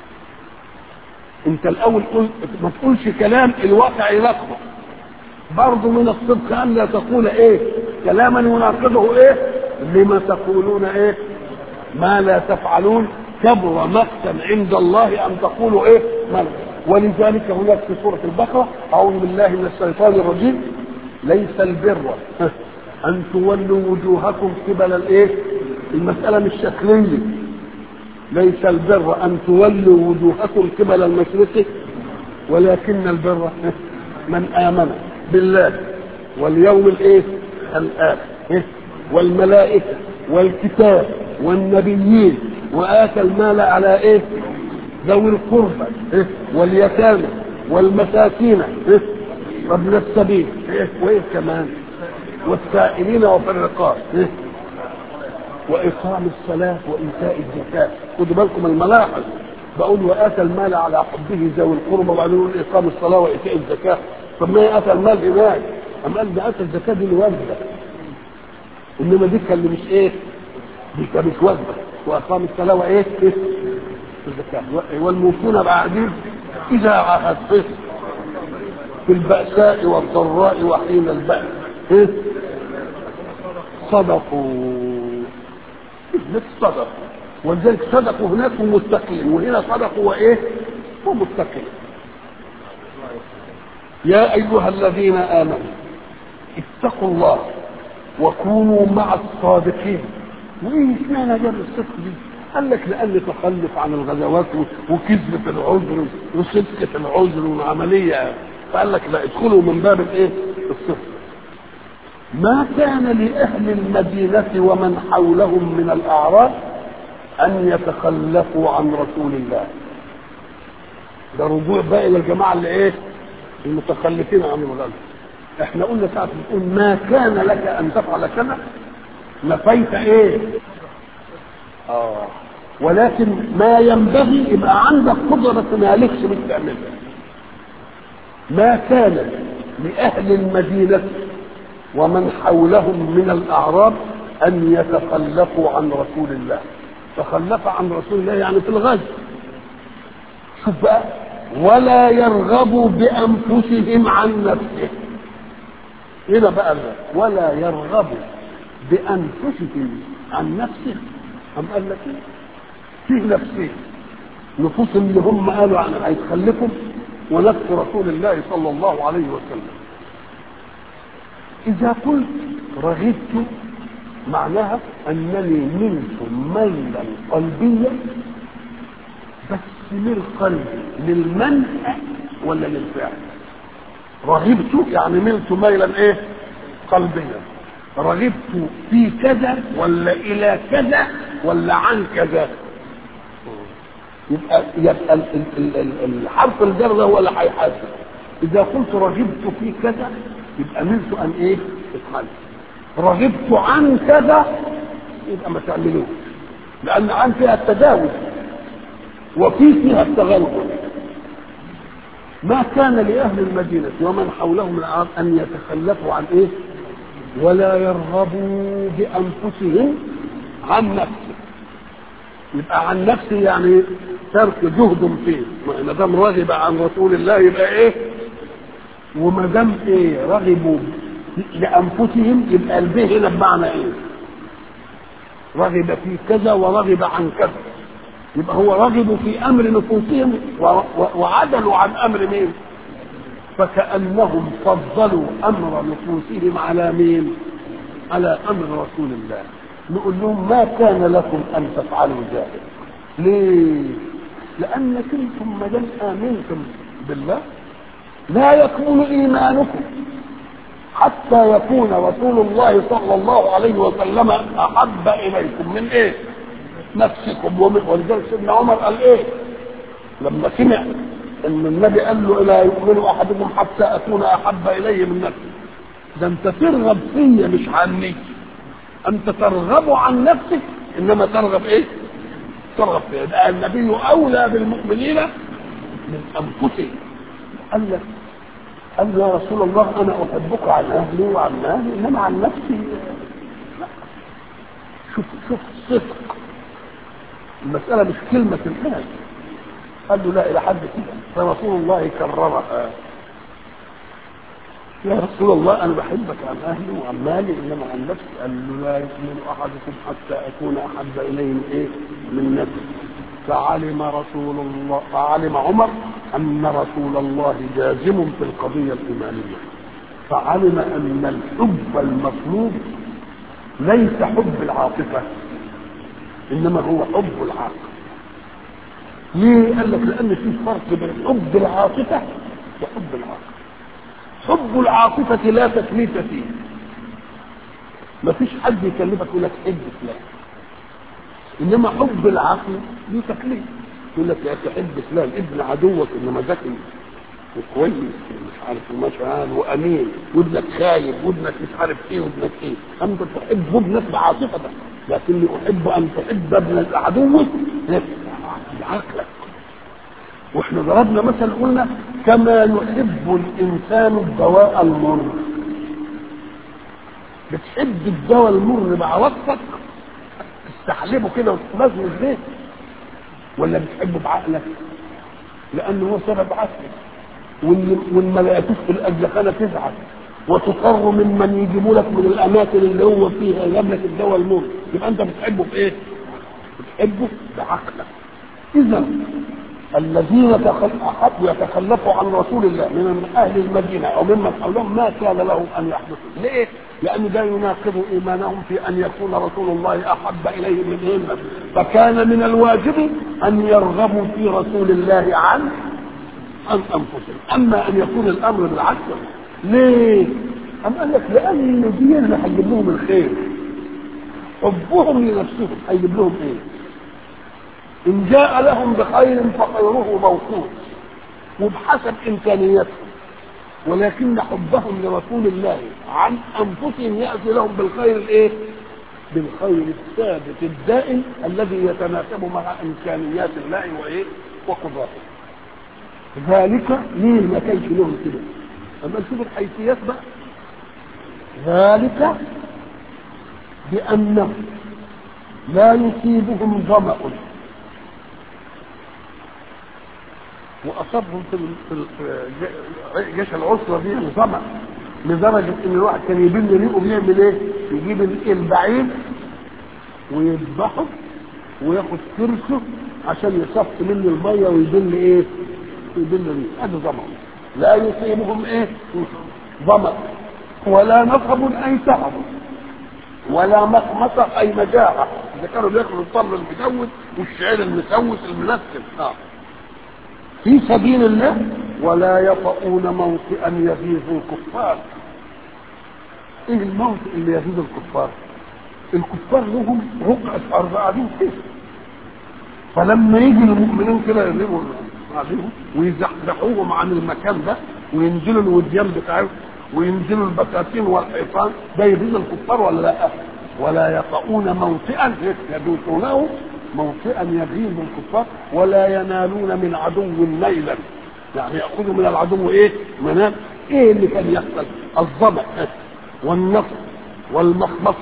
انت الاول قل ما تقولش كلام الواقع يناقضه برضه من الصدق ان لا تقول ايه كلاما يناقضه ايه لما تقولون ايه ما لا تفعلون كبر مقتا عند الله ان تقولوا ايه ما لا. ولذلك هناك في سوره البقره اعوذ بالله من الشيطان الرجيم ليس البر ان تولوا وجوهكم قبل الايه المساله مش شكليه ليس البر ان تولوا وجوهكم قبل المشرق ولكن البر من امن بالله واليوم الايه الاخر والملائكه والكتاب والنبيين واتى المال على ايه ذوي القربى واليتامى والمساكين وابن السبيل وايه كمان والسائلين وفي الرقاب واقام الصلاه وايتاء الزكاه خدوا بالكم الملاحظ بقول واتى المال على حبه ذوي القربى وبعدين يقول اقام الصلاه وايتاء الزكاه طب ما هي اتى المال هناك اما قال ده اتى الزكاه دي الواجبه انما دي كان اللي مش ايه دي كان مش واجبه واقام الصلاه وايه إيه؟ الزكاه والموفون بعهدهم اذا عاهدت في البأساء والضراء وحين البأس إيه؟ صدقوا مثل صدقوا ولذلك صدقوا هناك ومستقيم وهنا صدقوا وايه ومستقيم يا ايها الذين امنوا اتقوا الله وكونوا مع الصادقين وايه اشمعنى جاب الصدق دي قال لك لان تخلف عن الغزوات وكذب في العذر وصدق في العذر والعمليه فقال لك لا ادخلوا من باب الايه الصدق ما كان لأهل المدينة ومن حولهم من الأعراب أن يتخلفوا عن رسول الله ده رجوع بقى إلى الجماعة اللي إيه المتخلفين عن الغزو احنا قلنا ساعة بنقول ما كان لك أن تفعل كذا نفيت إيه آه ولكن ما ينبغي يبقى عندك قدرة ما لكش تعملها ما كان لأهل المدينة ومن حولهم من الأعراب أن يتخلفوا عن رسول الله تخلف عن رسول الله يعني في الغزو شوف بقى ولا يرغبوا بأنفسهم عن نفسه هنا بقى ولا يرغبوا بأنفسهم عن نفسه أم قال لك إيه؟ فيه نفسين نفوس اللي هم قالوا عن هيتخلفوا ونفس رسول الله صلى الله عليه وسلم إذا قلت رغبت معناها أنني ملت ميلا قلبيا بس للقلب للمنع ولا للفعل رغبت يعني ملت ميلا ايه قلبيا رغبت في كذا ولا الى كذا ولا عن كذا يبقى يبقى ال- ال- ال- الحرف الجر ده هو اللي هيحاسب اذا قلت رغبت في كذا يبقى ملت ان ايه افعل رغبت عن كذا يبقى ما تعملوش لان عن فيها التجاوز وفي فيها التغلغل ما كان لأهل المدينة ومن حولهم الأعراب أن يتخلفوا عن إيه؟ ولا يرغبوا بأنفسهم عن نفسه يبقى عن نفسه يعني ترك جهد فيه ما دام رغب عن رسول الله يبقى ايه وما دام ايه رغبوا لانفسهم يبقى البه هنا بمعنى ايه رغب في كذا ورغب عن كذا يبقى هو رغبوا في امر نفوسهم وعدلوا عن امر مين فكانهم فضلوا امر نفوسهم على مين على امر رسول الله نقول لهم ما كان لكم ان تفعلوا ذلك ليه لانك انتم ما دام امنتم بالله لا يكمل ايمانكم حتى يكون رسول الله صلى الله عليه وسلم احب اليكم من ايه نفسكم ومن ولذلك سيدنا عمر قال ايه لما سمع ان النبي قال له لا يؤمن احدكم حتى اكون احب اليه من نفسي ده انت ترغب فيا مش عني انت ترغب عن نفسك انما ترغب ايه ترغب فيا يبقى النبي اولى بالمؤمنين من انفسهم قال لك قال له يا رسول الله انا احبك عن اهلي وعن مالي انما عن نفسي لا شوف شوف الصدق المساله مش كلمه الناس قال له لا الى حد كده فرسول الله كررها يا رسول الله انا بحبك عن اهلي وعن مالي انما عن نفسي قال له لا يؤمن احدكم حتى اكون احب اليه من ايه؟ من نفسي فعلم رسول الله فعلم عمر ان رسول الله جازم في القضيه الايمانيه فعلم ان الحب المطلوب ليس حب العاطفه انما هو حب العاقل ليه؟ قال لك لان في فرق بين حب العاطفه وحب العاقل حب العاطفه لا تكليف فيه ما فيش حد يكلفك يقول لك حب فلان انما حب العقل له تكليف يقول لك يا تحب فلان ابن عدوك انما ذكي وكويس مش عارف المشهد وامين وابنك خايب وابنك مش عارف ايه وابنك ايه انت تحب ابنك بعاطفتك لكني احب ان تحب ابن عدوك بعقلك واحنا ضربنا مثل قلنا كما يحب الانسان الدواء المر بتحب الدواء المر بعواطفك تستحلبه كده وتمزمز بيه ولا بتحبه بعقلك لانه هو سبب عقلك وان ما لقيتوش في الاجلخانه تزعل وتقر ممن يجيبوا لك من الاماكن اللي هو فيها يجيب لك الدواء المر يبقى انت بتحبه بايه؟ بتحبه بعقلك اذا الذين احبوا يتخلفوا عن رسول الله من اهل المدينه او ممن حولهم ما كان لهم ان يحدثوا ليه؟ لأن ده يناقض إيمانهم في أن يكون رسول الله أحب إليهم منهم فكان من الواجب أن يرغبوا في رسول الله عن عن أنفسهم أما أن يكون الأمر بالعكس ليه؟ أم قال لك لأن دي اللي هيجيب لهم الخير حبهم لنفسهم هيجيب لهم إيه؟ إن جاء لهم بخير فخيره موصول وبحسب إمكانياتهم ولكن حبهم لرسول الله عن انفسهم ياتي لهم بالخير الايه؟ بالخير الثابت الدائم الذي يتناسب مع امكانيات الله وايه؟ وقدراته. ذلك ليه ما كانش لهم كده؟ اما نشوف الحيثيات بقى. ذلك بانهم لا يصيبهم ظمأ واصابهم في في جيش العسره دي ظمأ لدرجه ان الواحد كان يبل ريقه بيعمل ايه؟ يجيب البعير ويذبحه وياخد كرسه عشان يصف منه الميه ويبل ايه؟ يبل ريقه ادي ظمأ لا يصيبهم ايه؟ ظمأ ولا نصب اي تعب ولا مخمصة أي مجاعة إذا كانوا بياكلوا الطمر المسوس والشعير المسوس المنسل آه. في سبيل الله ولا يطؤون موطئا يغيظ الكفار ايه الموطئ اللي يغيظ الكفار الكفار لهم رقعة أرض قاعدين فيه فلما يجي المؤمنين كده يضربوا عليهم ويزحزحوهم عن المكان ده وينزلوا الوديان بتاعهم وينزلوا البساتين والحيطان ده يغيظ الكفار ولا لا؟ ولا يطؤون موطئا يدوسونه موطئا يغيظ الكفار ولا ينالون من عدو نيلا يعني ياخذوا من العدو ايه؟ منال ايه اللي كان يحصل؟ الظمأ والنصر والمخمصه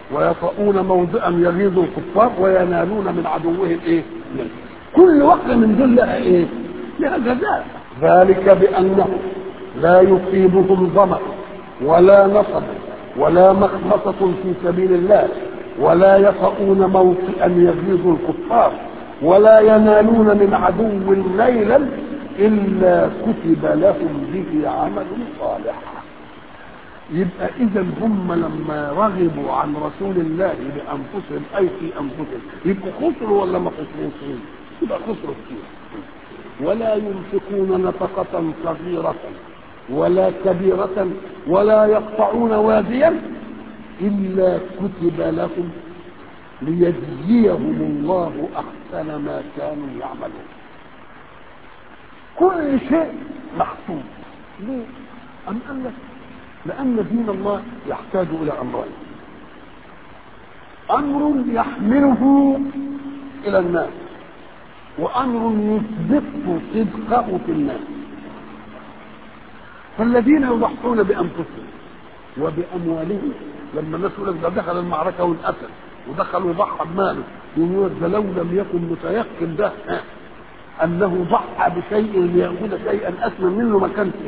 ويطؤون موضعا يغيظ الكفار وينالون من عدوهم ايه؟ كل واحده من دول لها ايه؟ لها جزاء ذلك بانه لا يصيبهم ظمأ ولا نصب ولا مخمصة في سبيل الله ولا يطؤون موطئا يغيظ الكفار ولا ينالون من عدو ليلا إلا كتب لهم به عمل صالح يبقى إذا هم لما رغبوا عن رسول الله بأنفسهم أي في أنفسهم يبقوا خسروا ولا ما خسروا يبقى خسروا كتير ولا ينفقون نفقة صغيرة ولا كبيرة ولا يقطعون واديا إلا كتب لهم ليجزيهم الله أحسن ما كانوا يعملون كل شيء محسوب ليه؟ أم قال لك لأن دين الله يحتاج إلى أمرين أمر يحمله إلى الناس وأمر يثبت صدقه في الناس فالذين يضحون بأنفسهم وبأموالهم لما الناس يقول لك ده دخل المعركة وانقتل ودخل وضحى بماله يقول ده لو لم يكن متيقن ده أنه ضحى بشيء ليأخذ شيئا أثمن منه ما كانش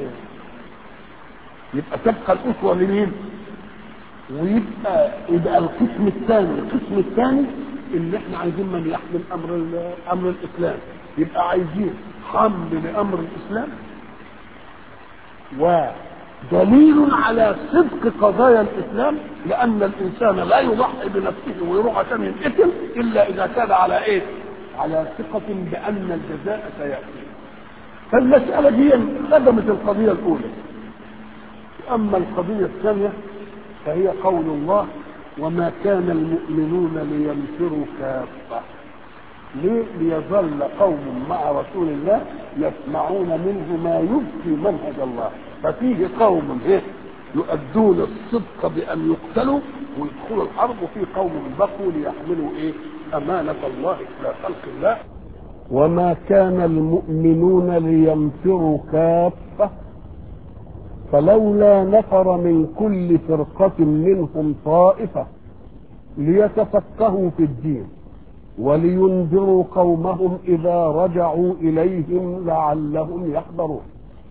يبقى تبقى الأسوة لمين؟ ويبقى يبقى القسم الثاني القسم الثاني اللي احنا عايزين من يحمل امر امر الاسلام يبقى عايزين حمل لامر الاسلام ودليل على صدق قضايا الاسلام لان الانسان لا يضحي بنفسه ويروح عشان ينقتل الا اذا كان على ايه؟ على ثقة بأن الجزاء سيأتي. فالمسألة دي خدمت القضية الأولى. أما القضية الثانية فهي قول الله وما كان المؤمنون لينفروا كافة ليه؟ ليظل قوم مع رسول الله يسمعون منه ما يبكي منهج الله ففيه قوم إيه؟ يؤدون الصدق بأن يقتلوا ويدخلوا الحرب وفي قوم بقوا ليحملوا إيه؟ أمانة الله إلى خلق الله وما كان المؤمنون لينفروا كافة فلولا نفر من كل فرقة منهم طائفة ليتفقهوا في الدين ولينذروا قومهم إذا رجعوا إليهم لعلهم يحذرون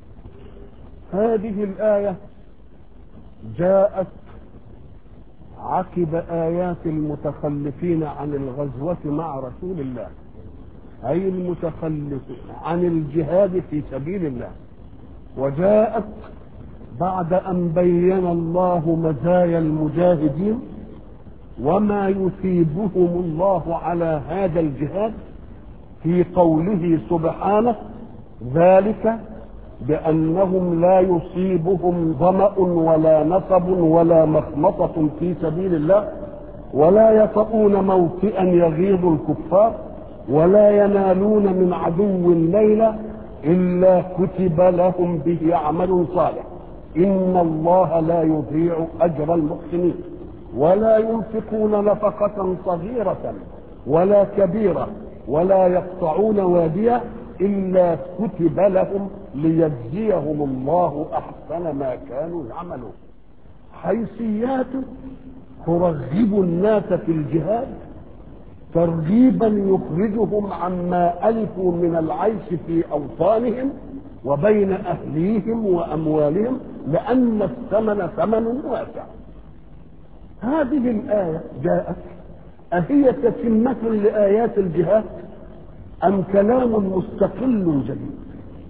هذه الآية جاءت عقب آيات المتخلفين عن الغزوة مع رسول الله أي المتخلفين عن الجهاد في سبيل الله وجاءت بعد أن بين الله مزايا المجاهدين وما يثيبهم الله على هذا الجهاد في قوله سبحانه ذلك بأنهم لا يصيبهم ظمأ ولا نصب ولا مخمصة في سبيل الله ولا يطؤون موطئا يغيظ الكفار ولا ينالون من عدو ليلة إلا كتب لهم به عمل صالح إن الله لا يضيع أجر المحسنين ولا ينفقون نفقة صغيرة ولا كبيرة ولا يقطعون وادية إلا كتب لهم ليجزيهم الله أحسن ما كانوا يعملون حيثيات ترغب الناس في الجهاد ترغيبا يخرجهم عما ألفوا من العيش في أوطانهم وبين أهليهم وأموالهم لأن الثمن ثمن واسع هذه الآية جاءت أهي تتمة لآيات الجهاد أم كلام مستقل جديد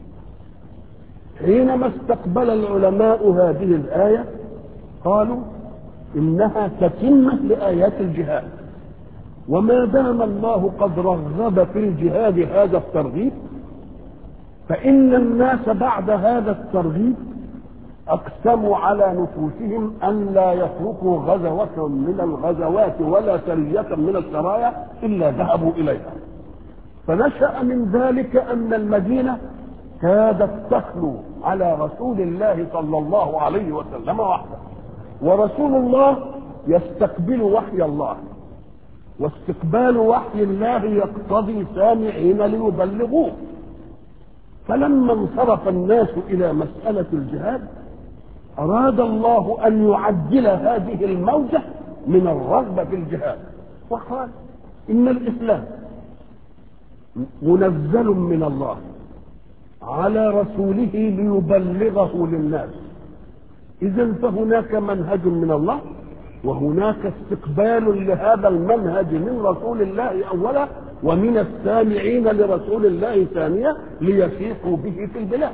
حينما استقبل العلماء هذه الآية قالوا إنها تتمة لآيات الجهاد وما دام الله قد رغب في الجهاد هذا الترغيب فإن الناس بعد هذا الترغيب أقسموا على نفوسهم أن لا يتركوا غزوة من الغزوات ولا سرية من السرايا إلا ذهبوا إليها فنشأ من ذلك أن المدينة كادت تخلو على رسول الله صلى الله عليه وسلم وحده ورسول الله يستقبل وحي الله واستقبال وحي الله يقتضي سامعين ليبلغوه فلما انصرف الناس الى مساله الجهاد اراد الله ان يعجل هذه الموجه من الرغبة في الجهاد وقال إن الإسلام منزل من الله على رسوله ليبلغه للناس إذا فهناك منهج من الله وهناك استقبال لهذا المنهج من رسول الله أولا ومن السامعين لرسول الله ثانيا ليسيحوا به في البلاد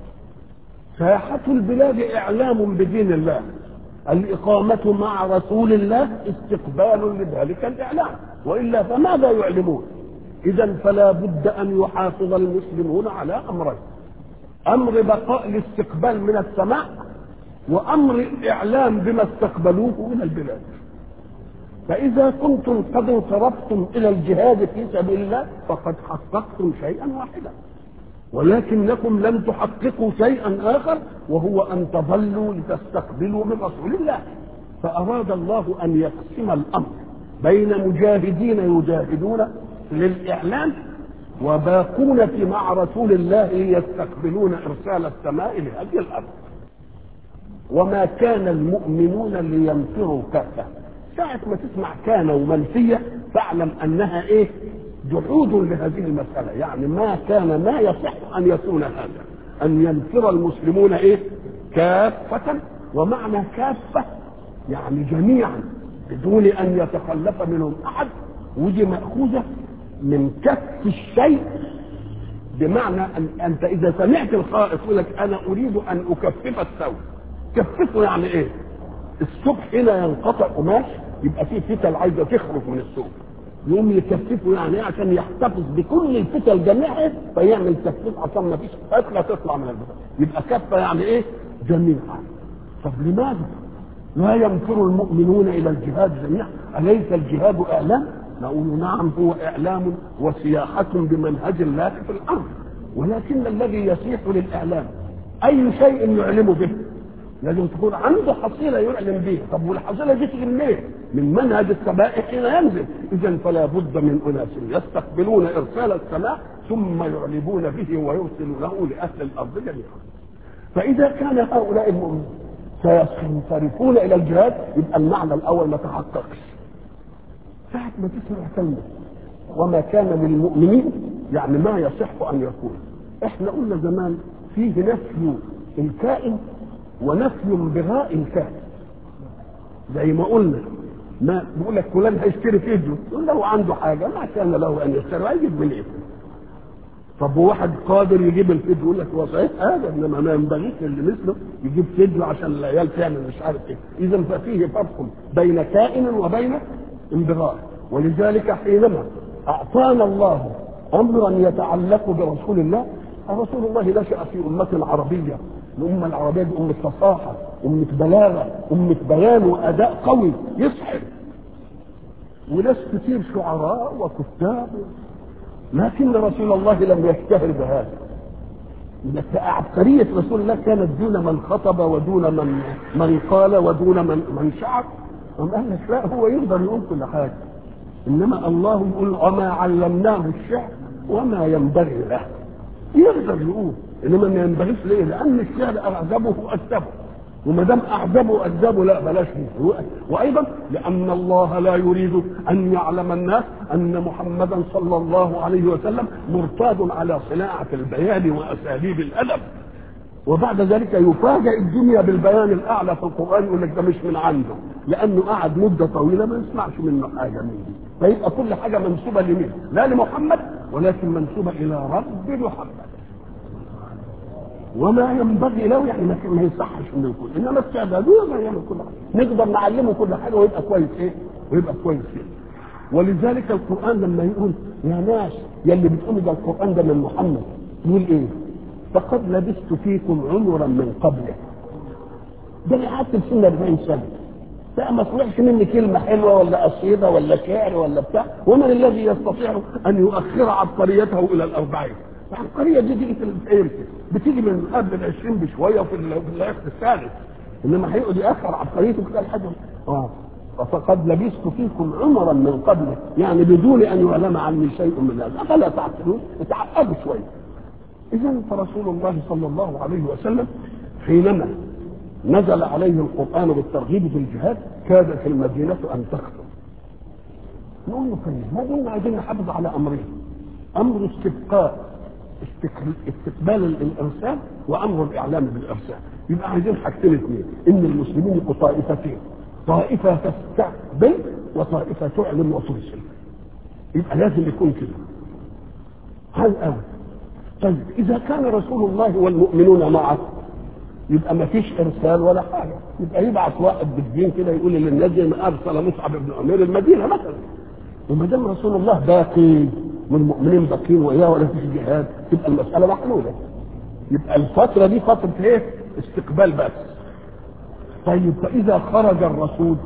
ساحة البلاد إعلام بدين الله الإقامة مع رسول الله استقبال لذلك الإعلام وإلا فماذا يعلمون إذا فلا بد أن يحافظ المسلمون على أمرين أمر بقاء الاستقبال من السماء وأمر إعلام بما استقبلوه من البلاد فإذا كنتم قد انصرفتم إلى الجهاد في سبيل الله فقد حققتم شيئا واحدا ولكنكم لم تحققوا شيئا آخر وهو أن تظلوا لتستقبلوا من رسول الله فأراد الله أن يقسم الأمر بين مجاهدين يجاهدون للإعلام وباقون في مع رسول الله يستقبلون إرسال السماء لهذه الأرض وما كان المؤمنون لينفروا كافة ساعة ما تسمع كان ومنفية فاعلم أنها إيه جحود لهذه المسألة يعني ما كان ما يصح أن يكون هذا أن ينفر المسلمون إيه كافة ومعنى كافة يعني جميعا بدون أن يتخلف منهم أحد ودي مأخوذة من كف الشيء بمعنى أن أنت إذا سمعت الخائف يقول لك أنا أريد أن أكفف الثوب كففه يعني إيه؟ الصبح هنا ينقطع قماش يبقى فيه فتل عايزة تخرج من الثوب يقوم يكففه يعني ايه عشان يحتفظ بكل الفتل جميعها فيعمل تكفيف عشان ما فيش فتله تطلع من البتاع يبقى كفه يعني ايه جميعا طب لماذا لا ينفر المؤمنون الى الجهاد جميعا اليس الجهاد اعلام نقول نعم هو اعلام وسياحه بمنهج الله في الارض ولكن الذي يسيح للاعلام اي شيء يعلم به لازم تكون عنده حصيله يعلم بها طب والحصيله دي تيجي منين؟ من منهج السماء حين ينزل اذا فلا بد من اناس يستقبلون ارسال السماء ثم يعلمون به ويرسلونه لاهل الارض جميعا فاذا كان هؤلاء المؤمنين سينصرفون الى الجهاد يبقى المعنى الاول ما تحققش ساعة ما تسمع كلمة وما كان للمؤمنين يعني ما يصح ان يكون احنا قلنا زمان فيه نفي الكائن ونفي بغاء الكائن زي ما قلنا ما بيقول لك فلان هيشتري فيديو يقول له عنده حاجه ما كان له ان يشتري هيجيب من ايه طب وواحد قادر يجيب الفيديو يقول لك هو صحيح هذا انما ما ينبغيش اللي مثله يجيب فيديو عشان العيال تعمل مش عارف ايه اذا ففيه فرق بين كائن وبين انبغاء ولذلك حينما اعطانا الله امرا يتعلق برسول الله رسول الله نشا في امه عربيه الامه العربيه دي امه فصاحه امه بلاغه امه بيان واداء قوي يسحر وناس كتير شعراء وكتاب لكن رسول الله لم يشتهر بهذا عبقرية رسول الله كانت دون من خطب ودون من من قال ودون من من شعر أم قال لك لا هو يقدر يقول كل حاجة إنما الله يقول وما علمناه الشعر وما ينبغي له يقدر يقول انما ما ينبغيش ليه؟ لان الشعر اعجبه واكذبه وما دام اعجبه واكذبه لا بلاش فيه وايضا لان الله لا يريد ان يعلم الناس ان محمدا صلى الله عليه وسلم مرتاد على صناعه البيان واساليب الادب وبعد ذلك يفاجئ الدنيا بالبيان الاعلى في القران يقول لك ده مش من عنده لانه قعد مده طويله ما يسمعش منه حاجه من دي فيبقى كل حاجه منسوبه لمين؟ لا لمحمد ولكن منسوبه الى رب محمد وما ينبغي له يعني ما يصحش انه يكون انما استعداد ما يعمل كل حاجه نقدر نعلمه كل حاجه ويبقى كويس ايه؟ ويبقى كويس ايه؟ ولذلك القران لما يقول يا ناس يا اللي بتقولوا ده القران ده من محمد يقول ايه؟ فقد لبثت فيكم عمرا من قبله ده انا قعدت في سن 40 سنه لا ما سمعش مني كلمه حلوه ولا قصيده ولا شعر ولا بتاع ومن الذي يستطيع ان يؤخر عبقريته الى الاربعين العبقريه دي تيجي في الخير بتيجي من قبل العشرين بشويه وفي العقد الثالث انما هيقعد ياخر عبقريته كده لحد اه فقد لبثت فيكم عمرا من قبله يعني بدون ان يعلم عني شيء من هذا افلا تعقلون اتعقدوا شويه اذا فرسول الله صلى الله عليه وسلم حينما نزل عليه القرآن بالترغيب في الجهاد كادت المدينة أن تخطب نقول له طيب ما دام عايزين نحافظ على أمرين أمر استبقاء استقبال الإرسال وأمر الإعلام بالإرسال يبقى عايزين حاجتين اثنين إن المسلمين يبقوا طائفتين طائفة تستقبل وطائفة تعلن وترسل يبقى لازم يكون كده هل أول طيب إذا كان رسول الله والمؤمنون معه يبقى ما فيش ارسال ولا حاجه يبقى يبعث واحد بالدين كده يقول للناس زي ما ارسل مصعب بن عمير المدينه مثلا وما دام رسول الله باقي والمؤمنين باقيين وإياه ولا فيش جهاد تبقى المساله محلوله يبقى الفتره دي فتره ايه؟ استقبال بس طيب فاذا خرج الرسول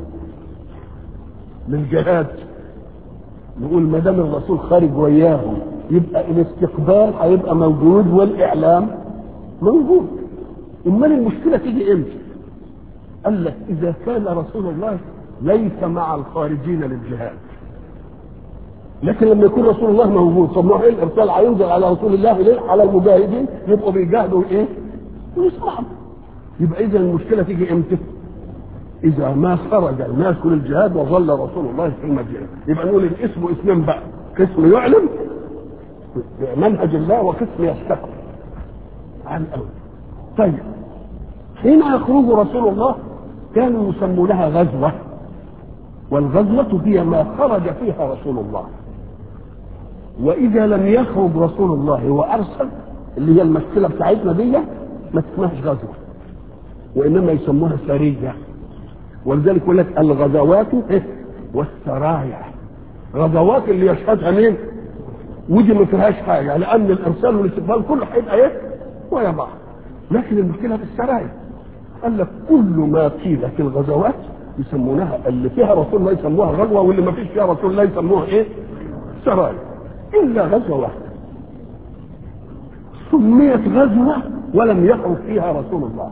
للجهاد نقول ما دام الرسول خارج وياهم يبقى الاستقبال هيبقى موجود والاعلام موجود امال المشكله تيجي امتى قال لك اذا كان رسول الله ليس مع الخارجين للجهاد لكن لما يكون رسول الله موجود طب ما ايه الارسال هينزل على رسول الله ليه على المجاهدين يبقوا بيجاهدوا ايه ويسمعوا يبقى اذا المشكله تيجي امتى اذا ما خرج الناس للجهاد وظل رسول الله في المدينه يبقى نقول الاسم اسمين بقى قسم يعلم منهج الله وقسم يستقبل عن الاول طيب حين يخرج رسول الله كانوا يسمونها غزوة والغزوة هي ما خرج فيها رسول الله وإذا لم يخرج رسول الله وأرسل اللي هي المشكلة بتاعتنا دي ما تسمهاش غزوة وإنما يسموها سرية ولذلك يقول لك الغزوات والسرايا غزوات اللي يشهدها مين؟ ودي ما فيهاش حاجة لأن الإرسال والاستقبال كله هيبقى إيه؟ ويا بعض لكن المشكله في السرايا قال لك كل ما قيل في الغزوات يسمونها اللي فيها رسول الله يسموها غزوه واللي ما فيش فيها رسول الله يسموها ايه؟ سرايا الا غزوه واحده سميت غزوه ولم يخرج فيها رسول الله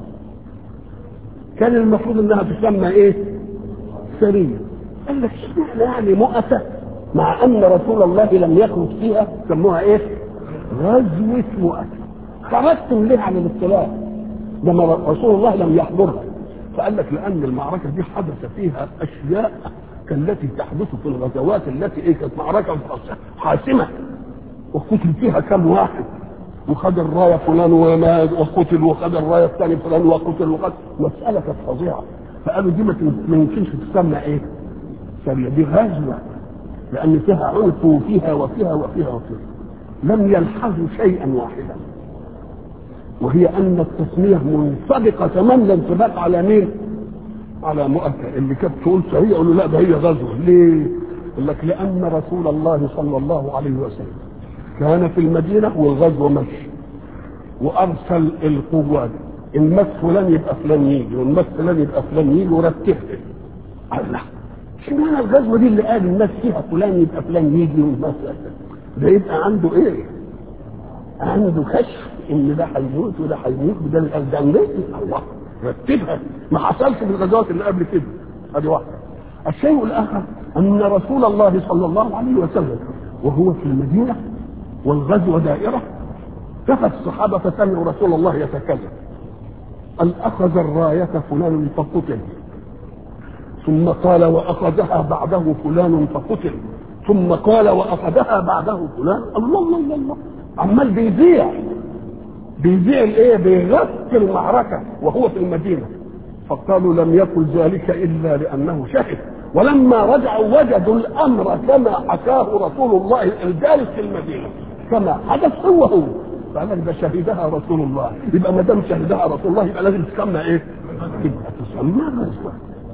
كان المفروض انها تسمى ايه؟ سريه قال لك اشمعنى يعني مؤتة مع ان رسول الله لم يخرج فيها سموها ايه؟ غزوه مؤتة خرجتم ليه عن الاصطلاح لما رسول الله لم يحضرها فقال لك لان المعركه دي حدث فيها اشياء كالتي تحدث في الغزوات التي ايه كانت معركه حاسمه وقتل فيها كم واحد وخد الرايه فلان وما وقتل وخد الرايه الثاني فلان وقتل وقتل مساله كانت فظيعه فقالوا دي ما يمكنش تسمى ايه؟ سريه دي غزوه لان فيها عنف وفيها وفيها وفيها وفيها لم يلحظوا شيئا واحدا وهي ان التسميه منطبقه تمام الانطباق على مين؟ على مؤكد اللي كانت تقول سريه يقولوا لا ده هي غزوه ليه؟ يقول لك لان رسول الله صلى الله عليه وسلم كان في المدينه والغزو مشي وارسل القوات ان مات فلان يبقى فلان يجي وان مات فلان يبقى فلان يجي ورتبها الله اشمعنى الغزوه دي اللي قال الناس فيها فلان يبقى فلان يجي والناس ده يبقى عنده ايه؟ عنده كشف ان ده هيموت وده هيموت وده ده الله رتبها ما حصلش في الغزوات اللي قبل كده ادي واحده الشيء الاخر ان رسول الله صلى الله عليه وسلم وهو في المدينه والغزوه دائره كفى الصحابه فسمعوا رسول الله يتكلم ان اخذ الرايه فلان فقتل ثم قال واخذها بعده فلان فقتل ثم قال واخذها بعده فلان الله الله الله, الله. عمال بيذيع بيذيع الايه بيغطي المعركه وهو في المدينه فقالوا لم يقل ذلك الا لانه شهد ولما رجعوا وجدوا الامر كما حكاه رسول الله الجالس في المدينه كما حدث هو هو فقال لك ده شهدها رسول الله يبقى ما دام شهدها رسول الله يبقى لازم تسمى ايه؟ يبقى تسمى غزوه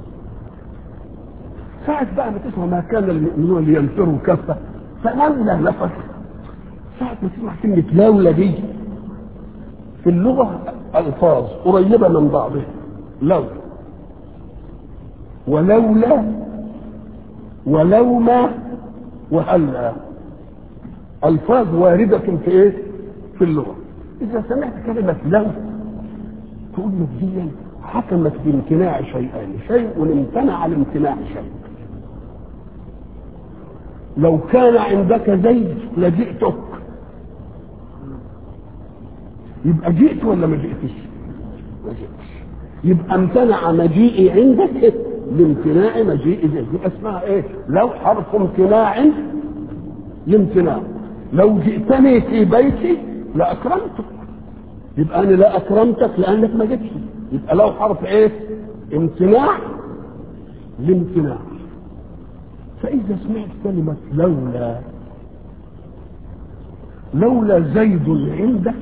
ساعة بقى ما تسمع ما كان المؤمنون لينفروا كافة فلولا نفر ساعة ما تسمع كلمة لولا دي في اللغة ألفاظ قريبة من بعضها لو ولولا ولوما وهلا ألفاظ واردة في إيه؟ في اللغة إذا سمعت كلمة لو تقول مبدئيا حكمت بامتناع شيئين شيء امتنع لامتناع شيء لو كان عندك زيد لجئتك يبقى جئت ولا ما جئتش؟ ما جئتش يبقى امتنع مجيئي عندك لامتناع مجيئي دي اسمها ايه لو حرف امتناع لامتناع لو جئتني في بيتي لاكرمتك يبقى انا لا اكرمتك لانك ما جيتش يبقى لو حرف ايه امتناع لامتناع فاذا سمعت كلمه لولا لولا زيد عندك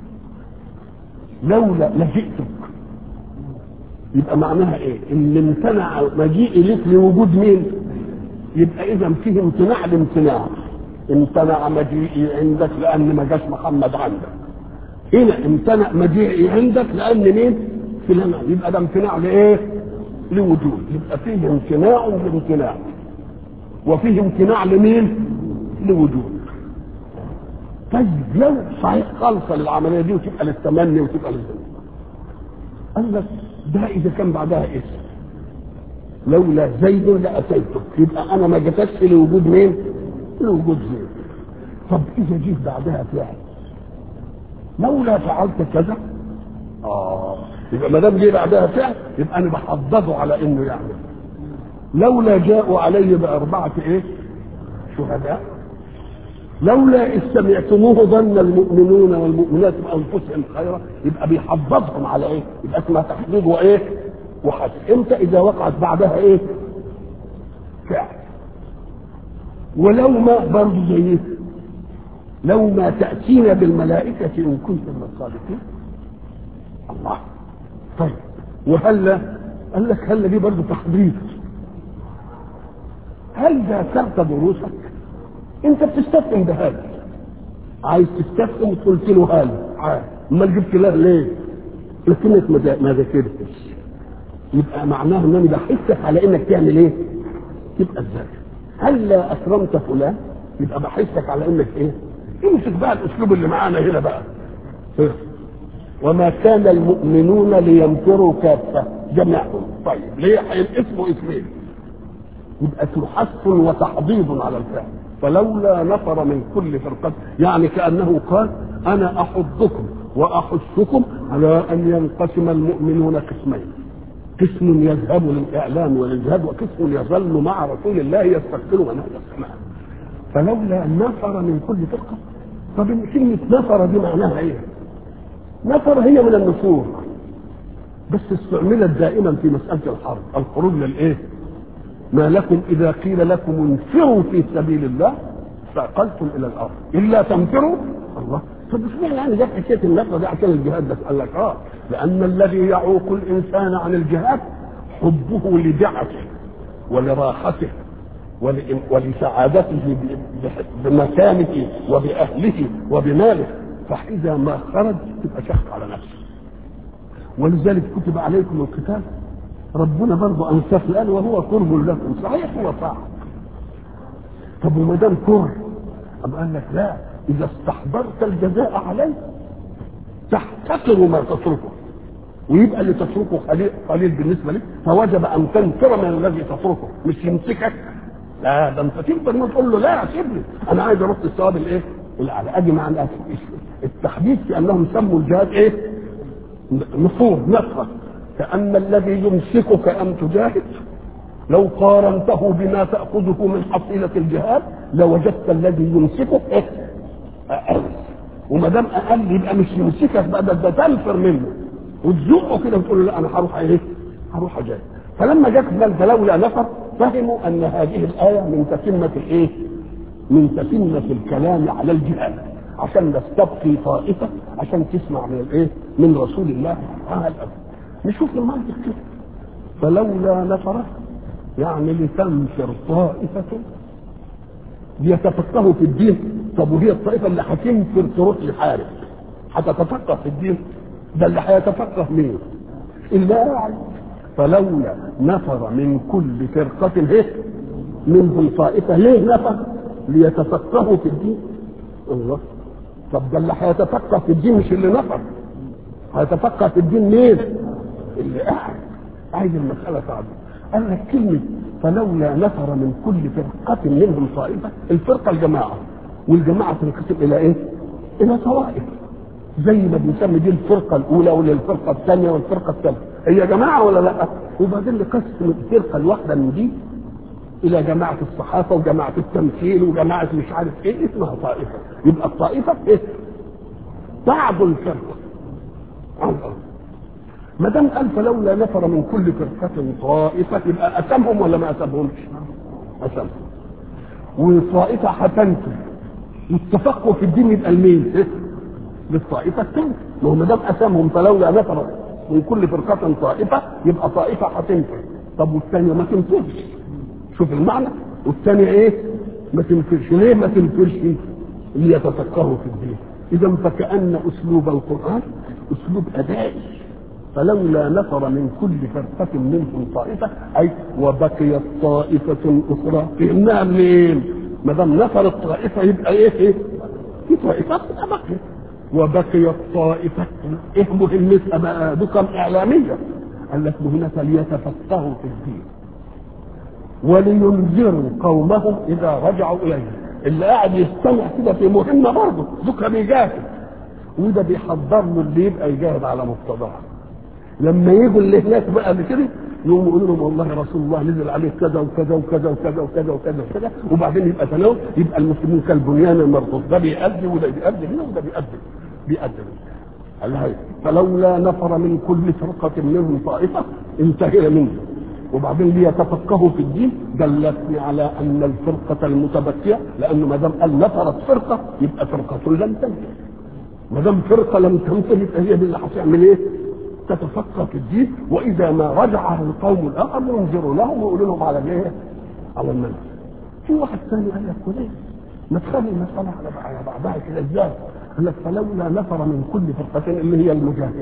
لولا لجئتك يبقى معناها ايه ان امتنع مجيئي لك لوجود مين يبقى اذا فيه امتناع لامتناع امتنع مجيئي عندك لان ما جاش محمد عندك هنا امتنع مجيئي عندك لان مين فلان يبقى ده امتناع لايه لوجود يبقى فيه امتناع لامتناع وفيه امتناع لمين لوجود طيب لو صحيح خالصه للعمليه دي وتبقى للتمني وتبقى للزمن قال لك ده اذا كان بعدها اسم لولا زيد لاتيتك يبقى انا ما جتكش لوجود مين؟ لوجود زيد طب اذا جيت بعدها فعل لولا فعلت كذا اه يبقى ما دام جه بعدها فعل يبقى انا بحضضه على انه يعمل لولا جاءوا علي باربعه ايه؟ شهداء لولا إذ سمعتموه ظن المؤمنون والمؤمنات بأنفسهم خيرا يبقى بيحضضهم على إيه؟ يبقى اسمها تحضيض وإيه؟ وحد إمتى إذا وقعت بعدها إيه؟ فعل ولو ما برضه زي إيه؟ لو ما تأتينا بالملائكة إن كنتم من الصادقين الله طيب وهلا قال لك هلا دي برضه تحضيض هل ذاكرت دروسك؟ انت بتستفهم بهذا عايز تستفهم قلت له هذا عاد امال جبت له ليه؟ لكنك ما ذاكرتش يبقى معناه ان انا بحثك على انك تعمل ايه؟ تبقى تذاكر هل لا اكرمت فلان؟ يبقى بحثك على انك ايه؟ امسك بقى الاسلوب اللي معانا هنا بقى وما كان المؤمنون لينفروا كافه جميعهم طيب ليه اسمه اسمين يبقى تحث وتحضيض على الفعل فلولا نفر من كل فرقة يعني كأنه قال أنا أحضكم وأحثكم على أن ينقسم المؤمنون قسمين قسم يذهب للإعلام والإجهاد وقسم يظل مع رسول الله يستقبل منهج السماء فلولا نفر من كل فرقة طب كلمة نفر دي معناها إيه؟ نفر هي من النفور بس استعملت دائما في مسألة الحرب الخروج للإيه؟ ما لكم إذا قيل لكم انفروا في سبيل الله فأقلتم إلى الأرض إلا تنفروا الله طب اشمعنى يعني جت حكايه النفر دي عشان الجهاد بس قال لك اه لان الذي يعوق الانسان عن الجهاد حبه لدعته ولراحته ولسعادته بمكانه وباهله وبماله فاذا ما خرج تبقى شق على نفسه ولذلك كتب عليكم القتال ربنا برضه انسف الان وهو كره لكم صحيح هو صعب طب وما دام كره أم قال لك لا اذا استحضرت الجزاء عليه تحتقر ما تتركه ويبقى اللي تتركه قليل, قليل بالنسبه لك فوجب ان تنفر من الذي تتركه مش يمسكك لا ده انت تفضل ما تقول له لا سيبني انا عايز ارد الثواب الايه؟ الاعلى اجي مع التحديث في انهم سموا الجهاد ايه؟ نفور نفره كأن الذي يمسكك أن تجاهد لو قارنته بما تأخذه من حصيلة الجهاد لوجدت الذي يمسكك إيه؟ أقل وما دام أقل يبقى مش يمسكك بقى ده تنفر منه وتزقه كده وتقول له لا أنا هروح إيه؟ هروح أجاهد فلما جت ذلك لولا نفر فهموا أن هذه الآية من تتمة الإيه؟ من تتمة الكلام على الجهاد عشان نستبقي طائفة عشان تسمع من الإيه؟ من رسول الله على الأبد نشوف المنطق كده فلولا نفر يعني لتنفر طائفة ليتفقهوا في الدين طب وهي الطائفة اللي هتنفر تروح لحارب هتتفقه في الدين ده اللي هيتفقه مين؟ اللاعب فلولا نفر من كل فرقة هي منهم طائفة ليه نفر؟ ليتفقهوا في الدين الله طب ده اللي هيتفقه في الدين مش اللي نفر هيتفقه في الدين مين؟ اللي قاعد عايز المسألة صعبة قال لك كلمة فلولا نفر من كل فرقة منهم طائفة الفرقة الجماعة والجماعة تنقسم إلى إيه؟ إلى طوائف زي ما بنسمي دي الفرقة الأولى ولا الفرقة الثانية والفرقة الثالثة هي جماعه ولا لا وبعدين نقسم الفرقه الواحده من دي الى جماعه الصحافه وجماعه التمثيل وجماعه مش عارف ايه اسمها طائفه يبقى الطائفه ايه بعض الفرقه عن الارض ما دام قال فلولا نفر من كل فرقه طائفه يبقى اسمهم ولا ما اسمهمش؟ اسمهم وطائفه هتنتج والتفقه في الدين يبقى لمين؟ إيه؟ للطائفه الثانيه ما هو ما دام اسمهم فلولا نفر من كل فرقه طائفه يبقى طائفه هتنفع طب والثانيه ما تنفعش شوف المعنى والثانيه ايه؟ ما تنفرش ليه ما تنفرش؟ ليتفقهوا في الدين اذا فكان اسلوب القران اسلوب ادائي فلولا نفر من كل فرقة منهم طائفة أي وبقيت طائفة أخرى فهمناها منين؟ ما دام نفر الطائفة يبقى إيه إيه؟ في طائفة تبقى بقيت وبقيت طائفة إيه مهمتها بقى؟ دكم إعلامية قال لك مهمتها ليتفقهوا في الدين ولينذروا قومهم إذا رجعوا إليهم اللي قاعد يستمع كده في مهمة برضه دكم بيجاهد وده بيحضر له اللي يبقى يجاهد على مقتضاه لما يجوا اللي هناك بقى بكده يقوموا يقولوا لهم والله رسول الله نزل عليه كذا وكذا وكذا وكذا وكذا وكذا وكذا وبعدين يبقى تناول يبقى المسلمون كالبنيان المرصوص ده بيأدي وده بيأدي هنا وده بيأدي بيأدي قال لها فلولا نفر من كل فرقة منهم طائفة انتهينا منه وبعدين ليتفقهوا في الدين دلتني على ان الفرقة المتبقية لانه ما دام قال نفرت فرقة يبقى فرقة لم تنتهي ما دام فرقة لم تنتهي يبقى هي دي اللي هتعمل ايه؟ تتفقه في الدين واذا ما رجع القوم الاخر ينذروا لهم ويقولوا لهم على الايه؟ على المنهج. في واحد ثاني قال لك وليه؟ ما تخلي المساله على بعضها كده ازاي؟ قال لك فلولا نفر من كل فرقه اللي هي المجاهده.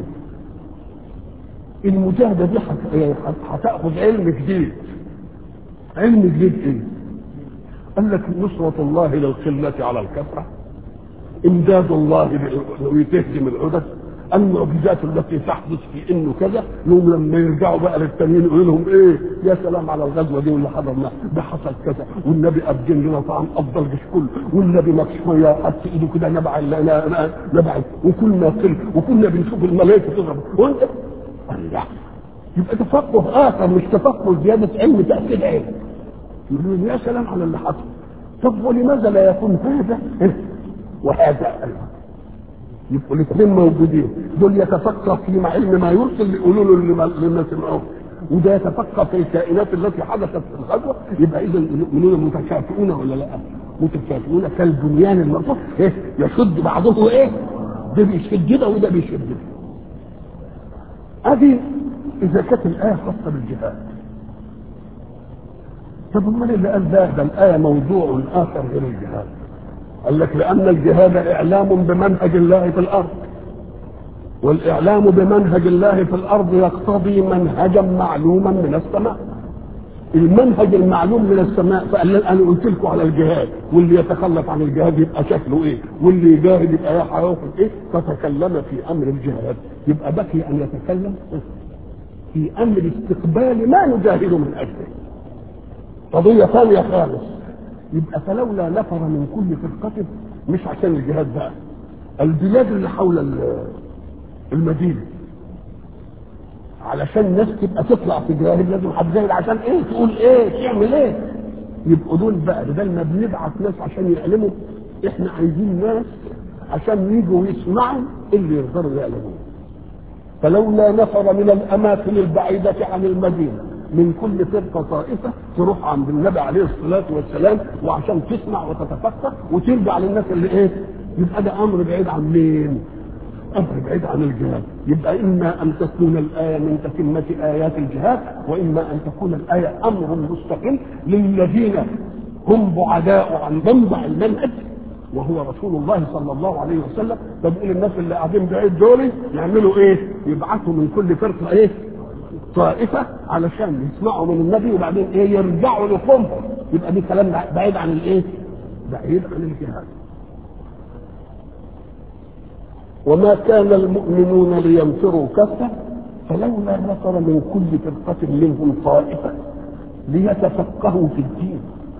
المجاهده دي هتاخذ علم جديد. علم جديد ايه؟ قال لك نصرة الله للقلة على الكثرة امداد الله وتهزم العدد المعجزات التي تحدث في انه كذا يوم لما يرجعوا بقى للتانيين يقول لهم ايه يا سلام على الغزوه دي واللي حضرنا ده حصل كذا والنبي قدم لنا طعام افضل جيش كله والنبي مكسويه حط ايده كده نبع نبع وكنا قل وكنا بنشوف الملائكه تضرب وانت الله يبقى تفقه اخر مش تفقه زياده علم تاكيد علم يقولون يا سلام على اللي حصل طب ولماذا لا يكون هذا وهذا يبقوا الاثنين موجودين دول يتفقه في علم ما يرسل يقولوا له لما سمعوه وده يتفقه في الكائنات التي حدثت في الغزوه يبقى اذا المؤمنون متكافئون ولا لا؟ متكافئون كالبنيان المرصوص ايه يشد بعضه ايه؟ ده بيشد ده وده بيشد ده. هذه اذا كانت الايه خاصه بالجهاد. طب امال اللي قال ده ده الايه موضوع اخر غير الجهاد. قال لك لأن الجهاد إعلام بمنهج الله في الأرض والإعلام بمنهج الله في الأرض يقتضي منهجا معلوما من السماء المنهج المعلوم من السماء فقال أنا قلت لكم على الجهاد واللي يتخلف عن الجهاد يبقى شكله إيه واللي يجاهد يبقى هياخد إيه فتكلم في أمر الجهاد يبقى بقي أن يتكلم في أمر استقبال ما نجاهد من أجله قضية ثانية خالص يبقى فلولا نفر من كل فرقة مش عشان الجهاد بقى البلاد اللي حول المدينة علشان الناس تبقى تطلع تجاهد لازم هتجاهد عشان ايه تقول ايه تعمل ايه يبقوا دول بقى بدل ما بنبعت ناس عشان يعلموا احنا عايزين ناس عشان يجوا يسمعوا اللي يقدروا يعلموه فلولا نفر من الاماكن البعيده عن المدينه من كل فرقه طائفه تروح عند النبي عليه الصلاه والسلام وعشان تسمع وتتفكر وترجع للناس اللي ايه يبقى ده امر بعيد عن مين؟ امر بعيد عن الجهاد يبقى اما ان تكون الايه من تتمه ايات الجهاد واما ان تكون الايه امر مستقل للذين هم بعداء عن منبع المنهج وهو رسول الله صلى الله عليه وسلم فبيقول الناس اللي قاعدين بعيد دول يعملوا ايه؟ يبعثوا من كل فرقه ايه؟ طائفه علشان يسمعوا من النبي وبعدين ايه يرجعوا لقومهم يبقى دي كلام بعيد عن الايه؟ بعيد عن الجهاد. وما كان المؤمنون لينفروا كفه فلولا نفر من كل فرقه منهم طائفه ليتفقهوا في الدين.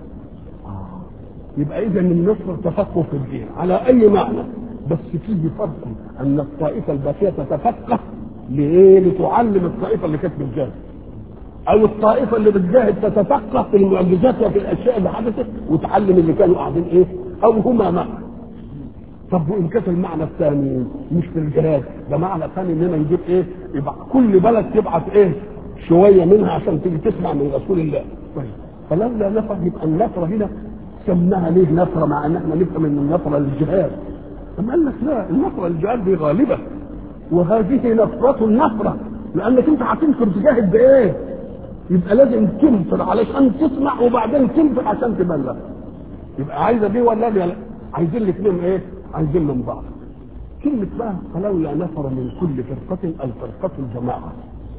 يبقى اذا النصر تفقه في الدين على اي معنى بس فيه فرق ان الطائفه الباقيه تتفقه لإيه؟ لتعلم الطائفة اللي كانت بتجاهد أو الطائفة اللي بتجاهد تتفقه في المعجزات وفي الأشياء اللي حدثت وتعلم اللي كانوا قاعدين إيه؟ أو هما معا طب وإن كانت المعنى الثاني مش في الجهاد ده معنى ثاني إننا نجيب إيه؟ يبقى كل بلد تبعت إيه؟ شوية منها عشان تيجي تسمع من رسول الله طيب فلولا نفر يبقى النفرة هنا سماها ليه نفرة مع ان احنا نفهم ان النفرة للجهاد أما قال لك لا النفرة للجهاد دي غالبة وهذه نفرة النفرة لأنك أنت هتنفر تجاهد بإيه؟ يبقى لازم تنفر علشان تسمع وبعدين تنفر عشان تبلغ يبقى عايزة دي ولا دي عايزين الاثنين إيه؟ عايزين من بعض كلمة بقى فلولا نفر من كل فرقة الفرقة الجماعة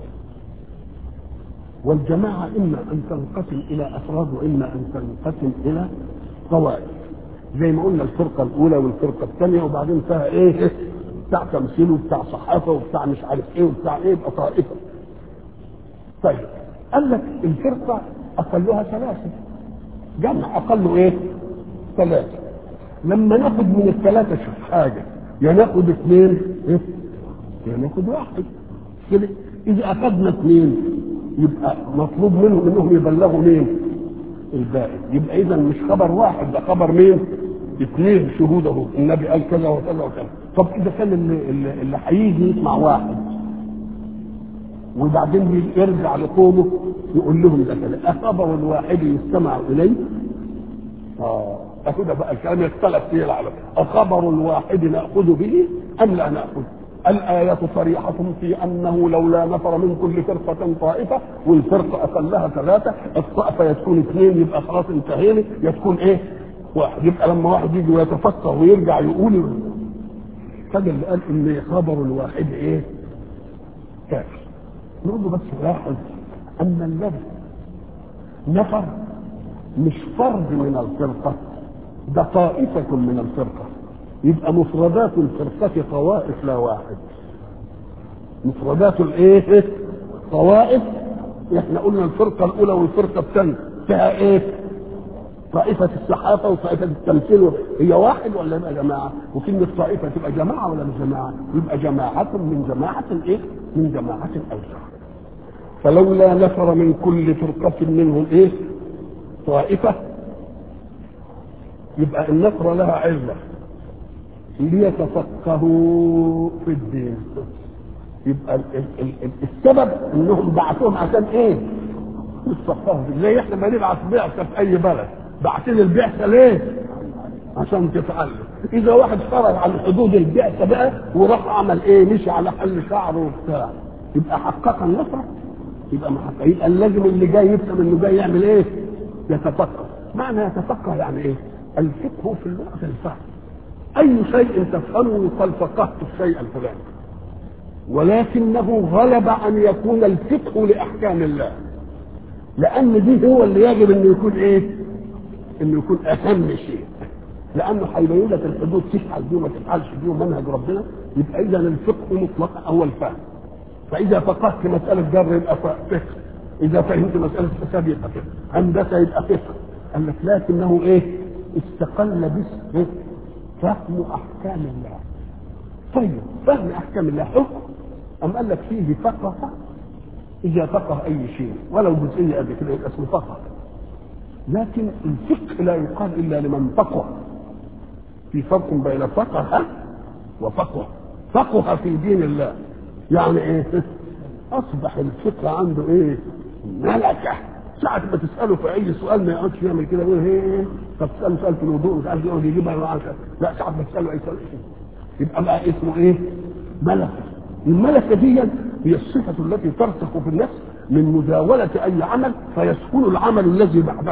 والجماعة إما أن تنقسم إلى أفراد وإما أن تنقسم إلى طوائف زي ما قلنا الفرقة الأولى والفرقة الثانية وبعدين فيها إيه بتاع تمثيل وبتاع صحافة وبتاع مش عارف إيه وبتاع إيه يبقى طائفة طيب قال لك الفرقة أقلها ثلاثة جمع أقله إيه؟ ثلاثة لما ناخد من الثلاثة شوف حاجة يا ناخد اثنين إيه؟ يا ناخد واحد كده إذا أخذنا اثنين يبقى مطلوب منهم انهم يبلغوا مين؟ الباقي يبقى اذا مش خبر واحد ده خبر مين؟ اثنين شهود اهو النبي قال كذا وكذا وكذا طب اذا كان اللي, اللي, اللي هيجي يسمع واحد وبعدين يرجع لقومه يقول لهم ده كذا أخبر الواحد يستمع اليه؟ اه اهو ده بقى الكلام يختلف فيه العالم أخبر الواحد نأخذ به أم لا نأخذ؟ الآية صريحة في أنه لولا نفر من كل فرقة طائفة والفرقة أقلها ثلاثة الطائفة يكون اثنين يبقى خلاص انتهينا يكون إيه؟ واحد يبقى لما واحد يجي ويتفقه ويرجع يقول خد اللي قال إن خبر الواحد إيه؟ كافر نقول له بس لاحظ أن الذي نفر مش فرد من الفرقة ده طائفة من الفرقة يبقى مفردات الفرقة طوائف لا واحد مفردات الايه طوائف احنا قلنا الفرقة الاولى والفرقة الثانية فيها ايه طائفة الصحافة وطائفة التمثيل هي واحد ولا يبقى جماعة وكلمة طائفة تبقى جماعة ولا مش جماعة يبقى جماعة من جماعة ايه من جماعة اوسع فلولا نفر من كل فرقة منهم ايه طائفة يبقى النفر لها عزة ليتفقهوا في الدين يبقى ال ال ال السبب انهم بعثوهم عشان ايه؟ يتفقهوا زي احنا ما نبعث بعثه في اي بلد بعثين البعثه ليه؟ عشان تتعلم اذا واحد خرج عن حدود البعثه بقى وراح عمل ايه؟ مشي على حل شعره وبتاع يبقى حقق النصر يبقى محقق يبقى اللازم اللي جاي يفهم انه جاي يعمل ايه؟ يتفقه معنى يتفقه يعني ايه؟ الفقه في الوقت الفهم اي شيء تفهمه يقال فقهت الشيء الفلاني ولكنه غلب ان يكون الفقه لاحكام الله لان دي هو اللي يجب انه يكون ايه انه يكون اهم شيء لانه هيبين لك الحدود تفعل دي وما تفعلش دي ومنهج ربنا يبقى اذا الفقه مطلقا هو الفهم فاذا فقهت مساله جر يبقى فقه اذا فهمت مساله حساب يبقى فقه هندسه يبقى فقه قال لك لكنه ايه استقل باسم فهم احكام الله طيب فهم احكام الله حكم ام قال لك فيه فقه اذا فقه اي شيء ولو جزئيه قد كده يبقى اسمه فقه لكن الفقه لا يقال الا لمن فقه في فرق بين فقه وفقه فقه في دين الله يعني ايه اصبح الفقه عنده ايه ملكه ساعة ما تسأله في أي سؤال ما يقعدش يعمل كده يقول ايه طب تسأله سؤال في الوضوء مش عارف يقعد يجيبها معاك لا ساعة ما تسأله أي سؤال يبقى بقى اسمه إيه؟ ملكة الملكة دي هي الصفة التي ترسخ في النفس من مداولة أي عمل فيسكن العمل الذي بعده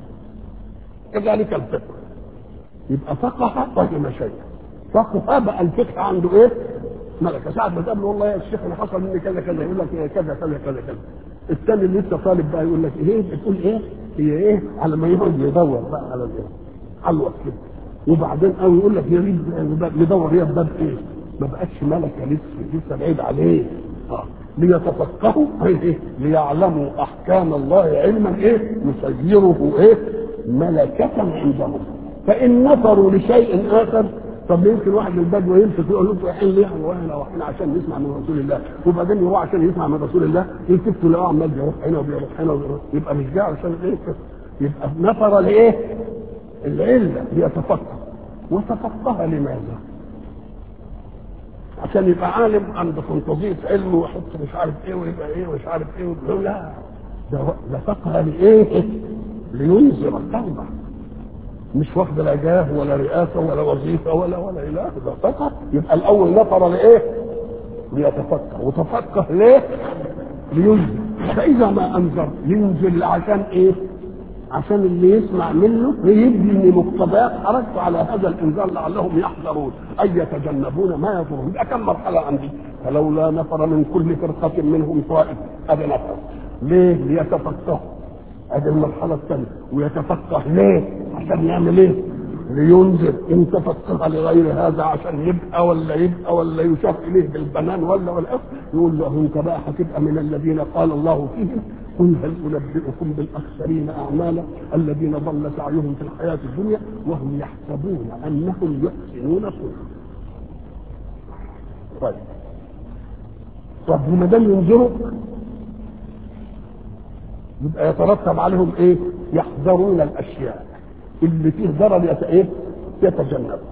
كذلك الفقه يبقى فقه فهم شيء فقه بقى الفقه عنده ايه؟ ملكه ساعة ما تقابله والله يا الشيخ انا حصل مني كذا كذا يقول لك إيه كذا كذا كذا كذا الثاني اللي لسه طالب بقى يقول لك ايه بتقول ايه هي ايه على ما يقعد يدور بقى على الايه حلوه كده وبعدين قوي يقول لك يريد يدور هي باب ايه ما بقتش ملكه لسه لسه بعيد عليه اه ليتفقهوا ايه ليعلموا احكام الله علما ايه يسيره ايه ملكة عندهم فإن نفروا لشيء آخر طب يمكن واحد من البدو يمسك يقول له رايحين ليه؟ واحنا رايحين عشان نسمع من رسول الله وبعدين يروح عشان يسمع من رسول الله يلتفتوا له عمال بيروح هنا وبيروح هنا وبيروح يبقى مش جاي عشان ايه يبقى نفر لايه؟ العله ليتفقه وتفقه لماذا؟ عشان يبقى عالم عنده فانتازيه علم ويحط مش عارف ايه ويبقى ايه ومش عارف ايه ويقول لا ده ده فقه لايه؟ لينذر التوبه مش واخد لا جاه ولا رئاسه ولا وظيفه ولا ولا اله ده فقه يبقى الاول نفر لايه؟ ليتفقه وتفقه ليه؟ لينزل فاذا ما انذر ينزل عشان ايه؟ عشان اللي يسمع منه يبني مقتضيات حركته على هذا الانذار لعلهم يحذرون اي يتجنبون ما يضرهم يبقى كم مرحله عندي فلولا نفر من كل فرقه منهم طائف هذا نفر ليه؟ ليتفقهوا هذه المرحلة الثانية ويتفقه ليه؟ عشان يعمل ايه؟ لينذر ان تفقه لغير هذا عشان يبقى ولا يبقى ولا يشاف اليه بالبنان ولا ولا يقول له انت بقى هتبقى من الذين قال الله فيهم قل هل انبئكم بالاخسرين اعمالا الذين ضل سعيهم في الحياه الدنيا وهم يحسبون انهم يحسنون صنعا. طيب طب وما دام ينذروا يبقى يترتب عليهم ايه؟ يحذرون الاشياء اللي فيه ضرر يت... ايه؟ يتجنب